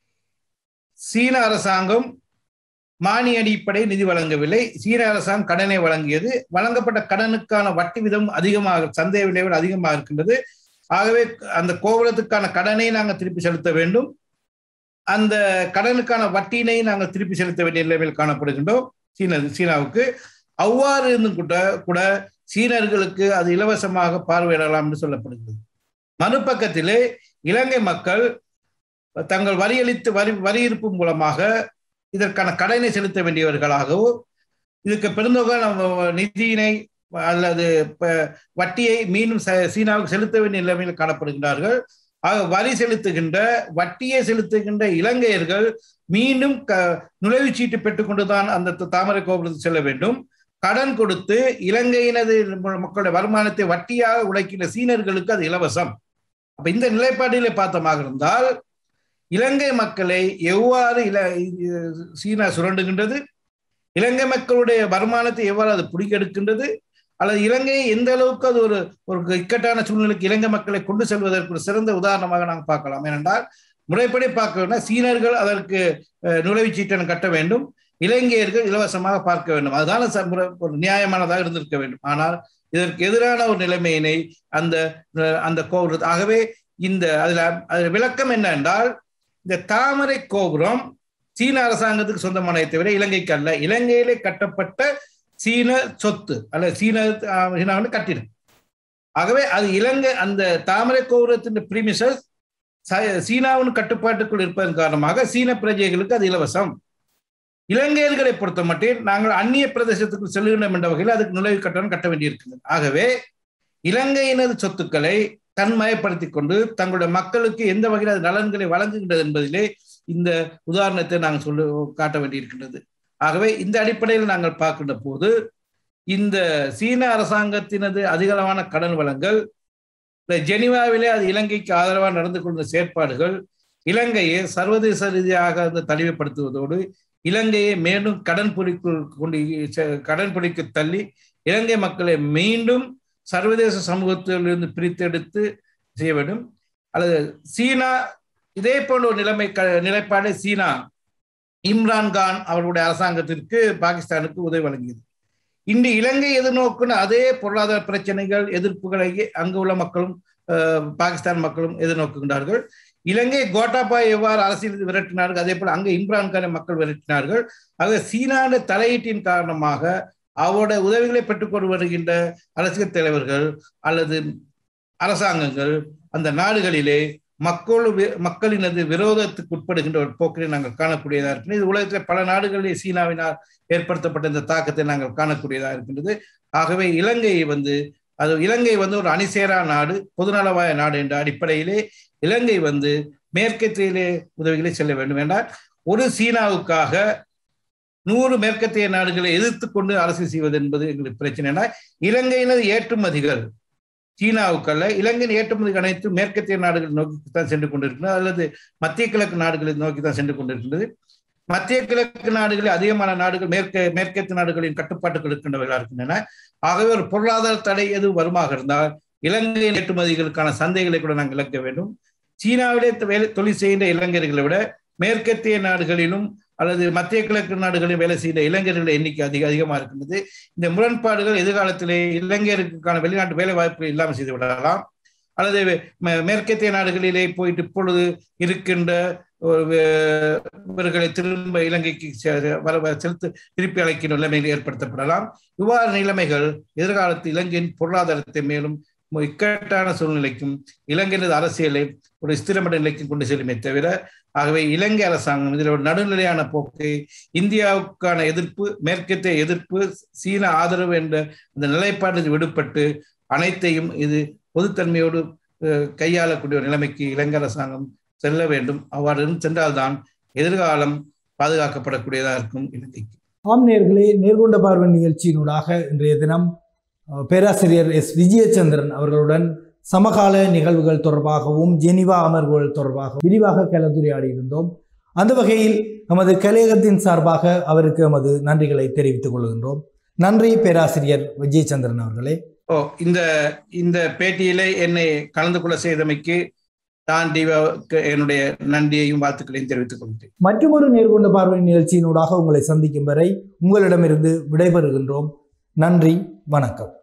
சீன அரசாங்கம் மானிய அடிப்படை நிதி வழங்கவில்லை சீன அரசாங்கம் கடனை வழங்கியது வழங்கப்பட்ட கடனுக்கான வட்டி விதம் அதிகமாக சந்தை விளைவு அதிகமாக இருக்கின்றது ஆகவே அந்த கோபுரத்துக்கான கடனை நாங்கள் திருப்பி செலுத்த வேண்டும் அந்த கடனுக்கான வட்டியினை நாங்கள் திருப்பி செலுத்த வேண்டிய நிலைமையில் காணப்படுகின்றோம் சீன சீனாவுக்கு அவ்வாறு இருந்தும் கூட கூட சீனர்களுக்கு அது இலவசமாக பார்வையிடலாம் என்று சொல்லப்படுகிறது மறுபக்கத்திலே இலங்கை மக்கள் தங்கள் வரியளித்து வரி வரியிருப்பு மூலமாக இதற்கான கடனை செலுத்த வேண்டியவர்களாகவோ இதுக்கு பெருந்தொகை நிதியினை அல்லது வட்டியை மீண்டும் சீனாவுக்கு செலுத்த வேண்டிய நிலைமையில் காணப்படுகின்றார்கள் ஆக வரி செலுத்துகின்ற வட்டியை செலுத்துகின்ற இலங்கையர்கள் மீண்டும் க நுழைவுச்சீட்டு பெற்றுக்கொண்டுதான் அந்த தாமரை கோபுரத்துக்கு செல்ல வேண்டும் கடன் கொடுத்து இலங்கையினது மக்களுடைய வருமானத்தை வட்டியாக உழைக்கின்ற சீனர்களுக்கு அது இலவசம் அப்ப இந்த நிலைப்பாட்டிலே பார்த்தமாக இருந்தால் இலங்கை மக்களை எவ்வாறு இல சீனா சுரண்டுகின்றது இலங்கை மக்களுடைய வருமானத்தை எவ்வாறு அது பிடிக்கெடுக்கின்றது அல்லது இலங்கையை எந்த அளவுக்கு அது ஒரு ஒரு இக்கட்டான சூழ்நிலைக்கு இலங்கை மக்களை கொண்டு செல்வதற்கு ஒரு சிறந்த உதாரணமாக நாங்கள் பார்க்கலாம் ஏனென்றால் முறைப்படி பார்க்க வேண்டும் சீனர்கள் அதற்கு நுழைவுச்சீட்டனை கட்ட வேண்டும் இலங்கையர்கள் இலவசமாக பார்க்க வேண்டும் அதுதான் ஒரு நியாயமானதாக இருந்திருக்க வேண்டும் ஆனால் இதற்கு எதிரான ஒரு நிலைமையினை அந்த அந்த கோபுரம் ஆகவே இந்த அதுல அதுல விளக்கம் என்ன என்றால் இந்த தாமரை கோபுரம் சீன அரசாங்கத்துக்கு சொந்தமானதை தவிர இலங்கைக்கு அல்ல இலங்கையிலே கட்டப்பட்ட சீன சொத்து அல்ல சீன சீனாவின் கட்டிடம் ஆகவே அது இலங்கை அந்த தாமரை கோபுரத்தின் பிரிமிசஸ் சீனாவின் கட்டுப்பாட்டுக்குள் இருப்பதன் காரணமாக சீன பிரஜைகளுக்கு அது இலவசம் இலங்கையர்களை பொறுத்த மட்டில் நாங்கள் அந்நிய பிரதேசத்துக்கு செல்லுகின்றோம் என்ற வகையில் அதுக்கு நுழைவு கட்டணம் கட்ட வேண்டியிருக்கிறது ஆகவே இலங்கையினது சொத்துக்களை தன்மயப்படுத்திக் கொண்டு தங்களுடைய மக்களுக்கு எந்த வகையில் அது நலன்களை வழங்குகின்றது என்பதிலே இந்த உதாரணத்தை நாங்கள் சொல்ல காட்ட வேண்டியிருக்கின்றது ஆகவே இந்த அடிப்படையில் நாங்கள் பார்க்கின்ற போது இந்த சீன அரசாங்கத்தினது அதிகளவான கடன் வளங்கள் இந்த ஜெனிவாவிலே அது இலங்கைக்கு ஆதரவாக நடந்து கொண்ட செயற்பாடுகள் இலங்கையை சர்வதேச ரீதியாக அந்த தனிமைப்படுத்துவதோடு இலங்கையை மேலும் கடன் பொறிக்குள் கொண்டு கடன் பொறிக்கு தள்ளி இலங்கை மக்களை மீண்டும் சர்வதேச சமூகத்திலிருந்து பிரித்தெடுத்து செய்ய வேண்டும் அல்லது சீனா இதே போன்ற ஒரு நிலைமை நிலைப்பாடு சீனா இம்ரான் கான் அவருடைய அரசாங்கத்திற்கு பாகிஸ்தானுக்கு உதவி வழங்கியது இன்று இலங்கை எதிர்நோக்குன அதே பொருளாதார பிரச்சனைகள் எதிர்ப்புகளை அங்கு உள்ள மக்களும் பாகிஸ்தான் மக்களும் எதிர்நோக்குகின்றார்கள் இலங்கை கோட்டாபாய் எவ்வாறு அரசியல் விரட்டினார்கள் அதே போல அங்கே இம்ரான் கானை மக்கள் விரட்டினார்கள் ஆக சீனான தலையீட்டின் காரணமாக அவருடைய உதவிகளை பெற்றுக்கொண்டு வருகின்ற அரசியல் தலைவர்கள் அல்லது அரசாங்கங்கள் அந்த நாடுகளிலே மக்கள் மக்களினது விரோதத்துக்கு உட்படுகின்ற ஒரு போக்கினை நாங்கள் காணக்கூடியதாக இருக்கிறது இது உலகத்தில் பல நாடுகளில் சீனாவினால் ஏற்படுத்தப்பட்ட இந்த தாக்கத்தை நாங்கள் காணக்கூடியதாக இருக்கின்றது ஆகவே இலங்கையை வந்து அது இலங்கை வந்து ஒரு அணிசேரா நாடு பொதுநலவாய நாடு என்ற அடிப்படையிலே இலங்கை வந்து மேற்கத்தியிலே உதவிகளை செல்ல வேண்டும் என்றால் ஒரு சீனாவுக்காக நூறு மேற்கத்திய நாடுகளை எதிர்த்து கொண்டு அரசியல் செய்வது என்பது எங்களுக்கு பிரச்சனை இலங்கையினது ஏற்றுமதிகள் சீனாவுக்கல்ல இலங்கையின் ஏற்றுமதி அனைத்து மேற்கத்திய நாடுகள் நோக்கி தான் சென்று கொண்டிருக்கிறது அல்லது மத்திய கிழக்கு நாடுகளை நோக்கி தான் சென்று கொண்டிருக்கின்றது மத்திய கிழக்கு நாடுகளில் அதிகமான நாடுகள் மேற்க மேற்கத்திய நாடுகளின் கட்டுப்பாட்டுகள் இருக்கின்றவர்களாக இருக்கின்றன ஆகவே ஒரு பொருளாதார தடை எதுவும் வருமாக இருந்தால் இலங்கையின் ஏற்றுமதிகளுக்கான சந்தைகளை கூட நாங்கள் இழக்க வேண்டும் சீனாவிலே வேலை தொழில் செய்கின்ற இளைஞர்களை விட மேற்கத்திய நாடுகளிலும் அல்லது மத்திய கிழக்கு நாடுகளில் வேலை செய்த இளைஞர்கள் எண்ணிக்கை அதிக அதிகமாக இருக்கின்றது இந்த முரண்பாடுகள் எதிர்காலத்திலே இளைஞருக்கான வெளிநாட்டு வேலை வாய்ப்புகள் இல்லாமல் செய்து விடலாம் அல்லது மேற்கத்திய நாடுகளிலே போயிட்டு இப்பொழுது இருக்கின்ற இவர்களை திரும்ப இலங்கைக்கு வர செலுத்து திருப்பி அழைக்கின்ற நிலைமைகள் ஏற்படுத்தப்படலாம் இவ்வாறு நிலைமைகள் எதிர்காலத்தில் இலங்கையின் பொருளாதாரத்தை மேலும் இக்கட்டான சூழ்நிலைக்கும் இலங்கையினது அரசியலை ஒரு ஸ்திரமட்ட நிலைக்கும் கொண்டு செல்லுமே தவிர ஆகவே இலங்கை அரசாங்கம் இதில் ஒரு நடுநிலையான போக்கை இந்தியாவுக்கான எதிர்ப்பு மேற்கத்திய எதிர்ப்பு சீன ஆதரவு என்ற அந்த நிலைப்பாடு விடுபட்டு அனைத்தையும் இது பொதுத்தன்மையோடு கையாளக்கூடிய ஒரு நிலைமைக்கு இலங்கை அரசாங்கம் செல்ல வேண்டும் அவ்வாறு சென்றால்தான் எதிர்காலம் பாதுகாக்கப்படக்கூடியதாக இருக்கும் இலங்கைக்கு ஆம் நேர்களே நேர்கொண்ட பார்வை நிகழ்ச்சியினூடாக இன்றைய தினம் பேராசிரியர் எஸ் விஜயச்சந்திரன் அவர்களுடன் சமகால நிகழ்வுகள் தொடர்பாகவும் ஜெனிவா அமர்வுகள் தொடர்பாக விரிவாக கலந்துரையாடி இருந்தோம் அந்த வகையில் நமது கலையகத்தின் சார்பாக அவருக்கு எமது நன்றிகளை தெரிவித்துக் கொள்கின்றோம் நன்றி பேராசிரியர் விஜயச்சந்திரன் அவர்களே ஓ இந்த இந்த பேட்டியிலே என்னை கலந்து கொள்ள செய்தமைக்கு நான் டிவாவுக்கு என்னுடைய நன்றியையும் வாழ்த்துக்களையும் தெரிவித்துக் கொள்கிறேன் மற்றொரு நேர்கொண்ட பார்வை நிகழ்ச்சியினூடாக உங்களை சந்திக்கும் வரை உங்களிடமிருந்து விடைபெறுகின்றோம் நன்றி வணக்கம்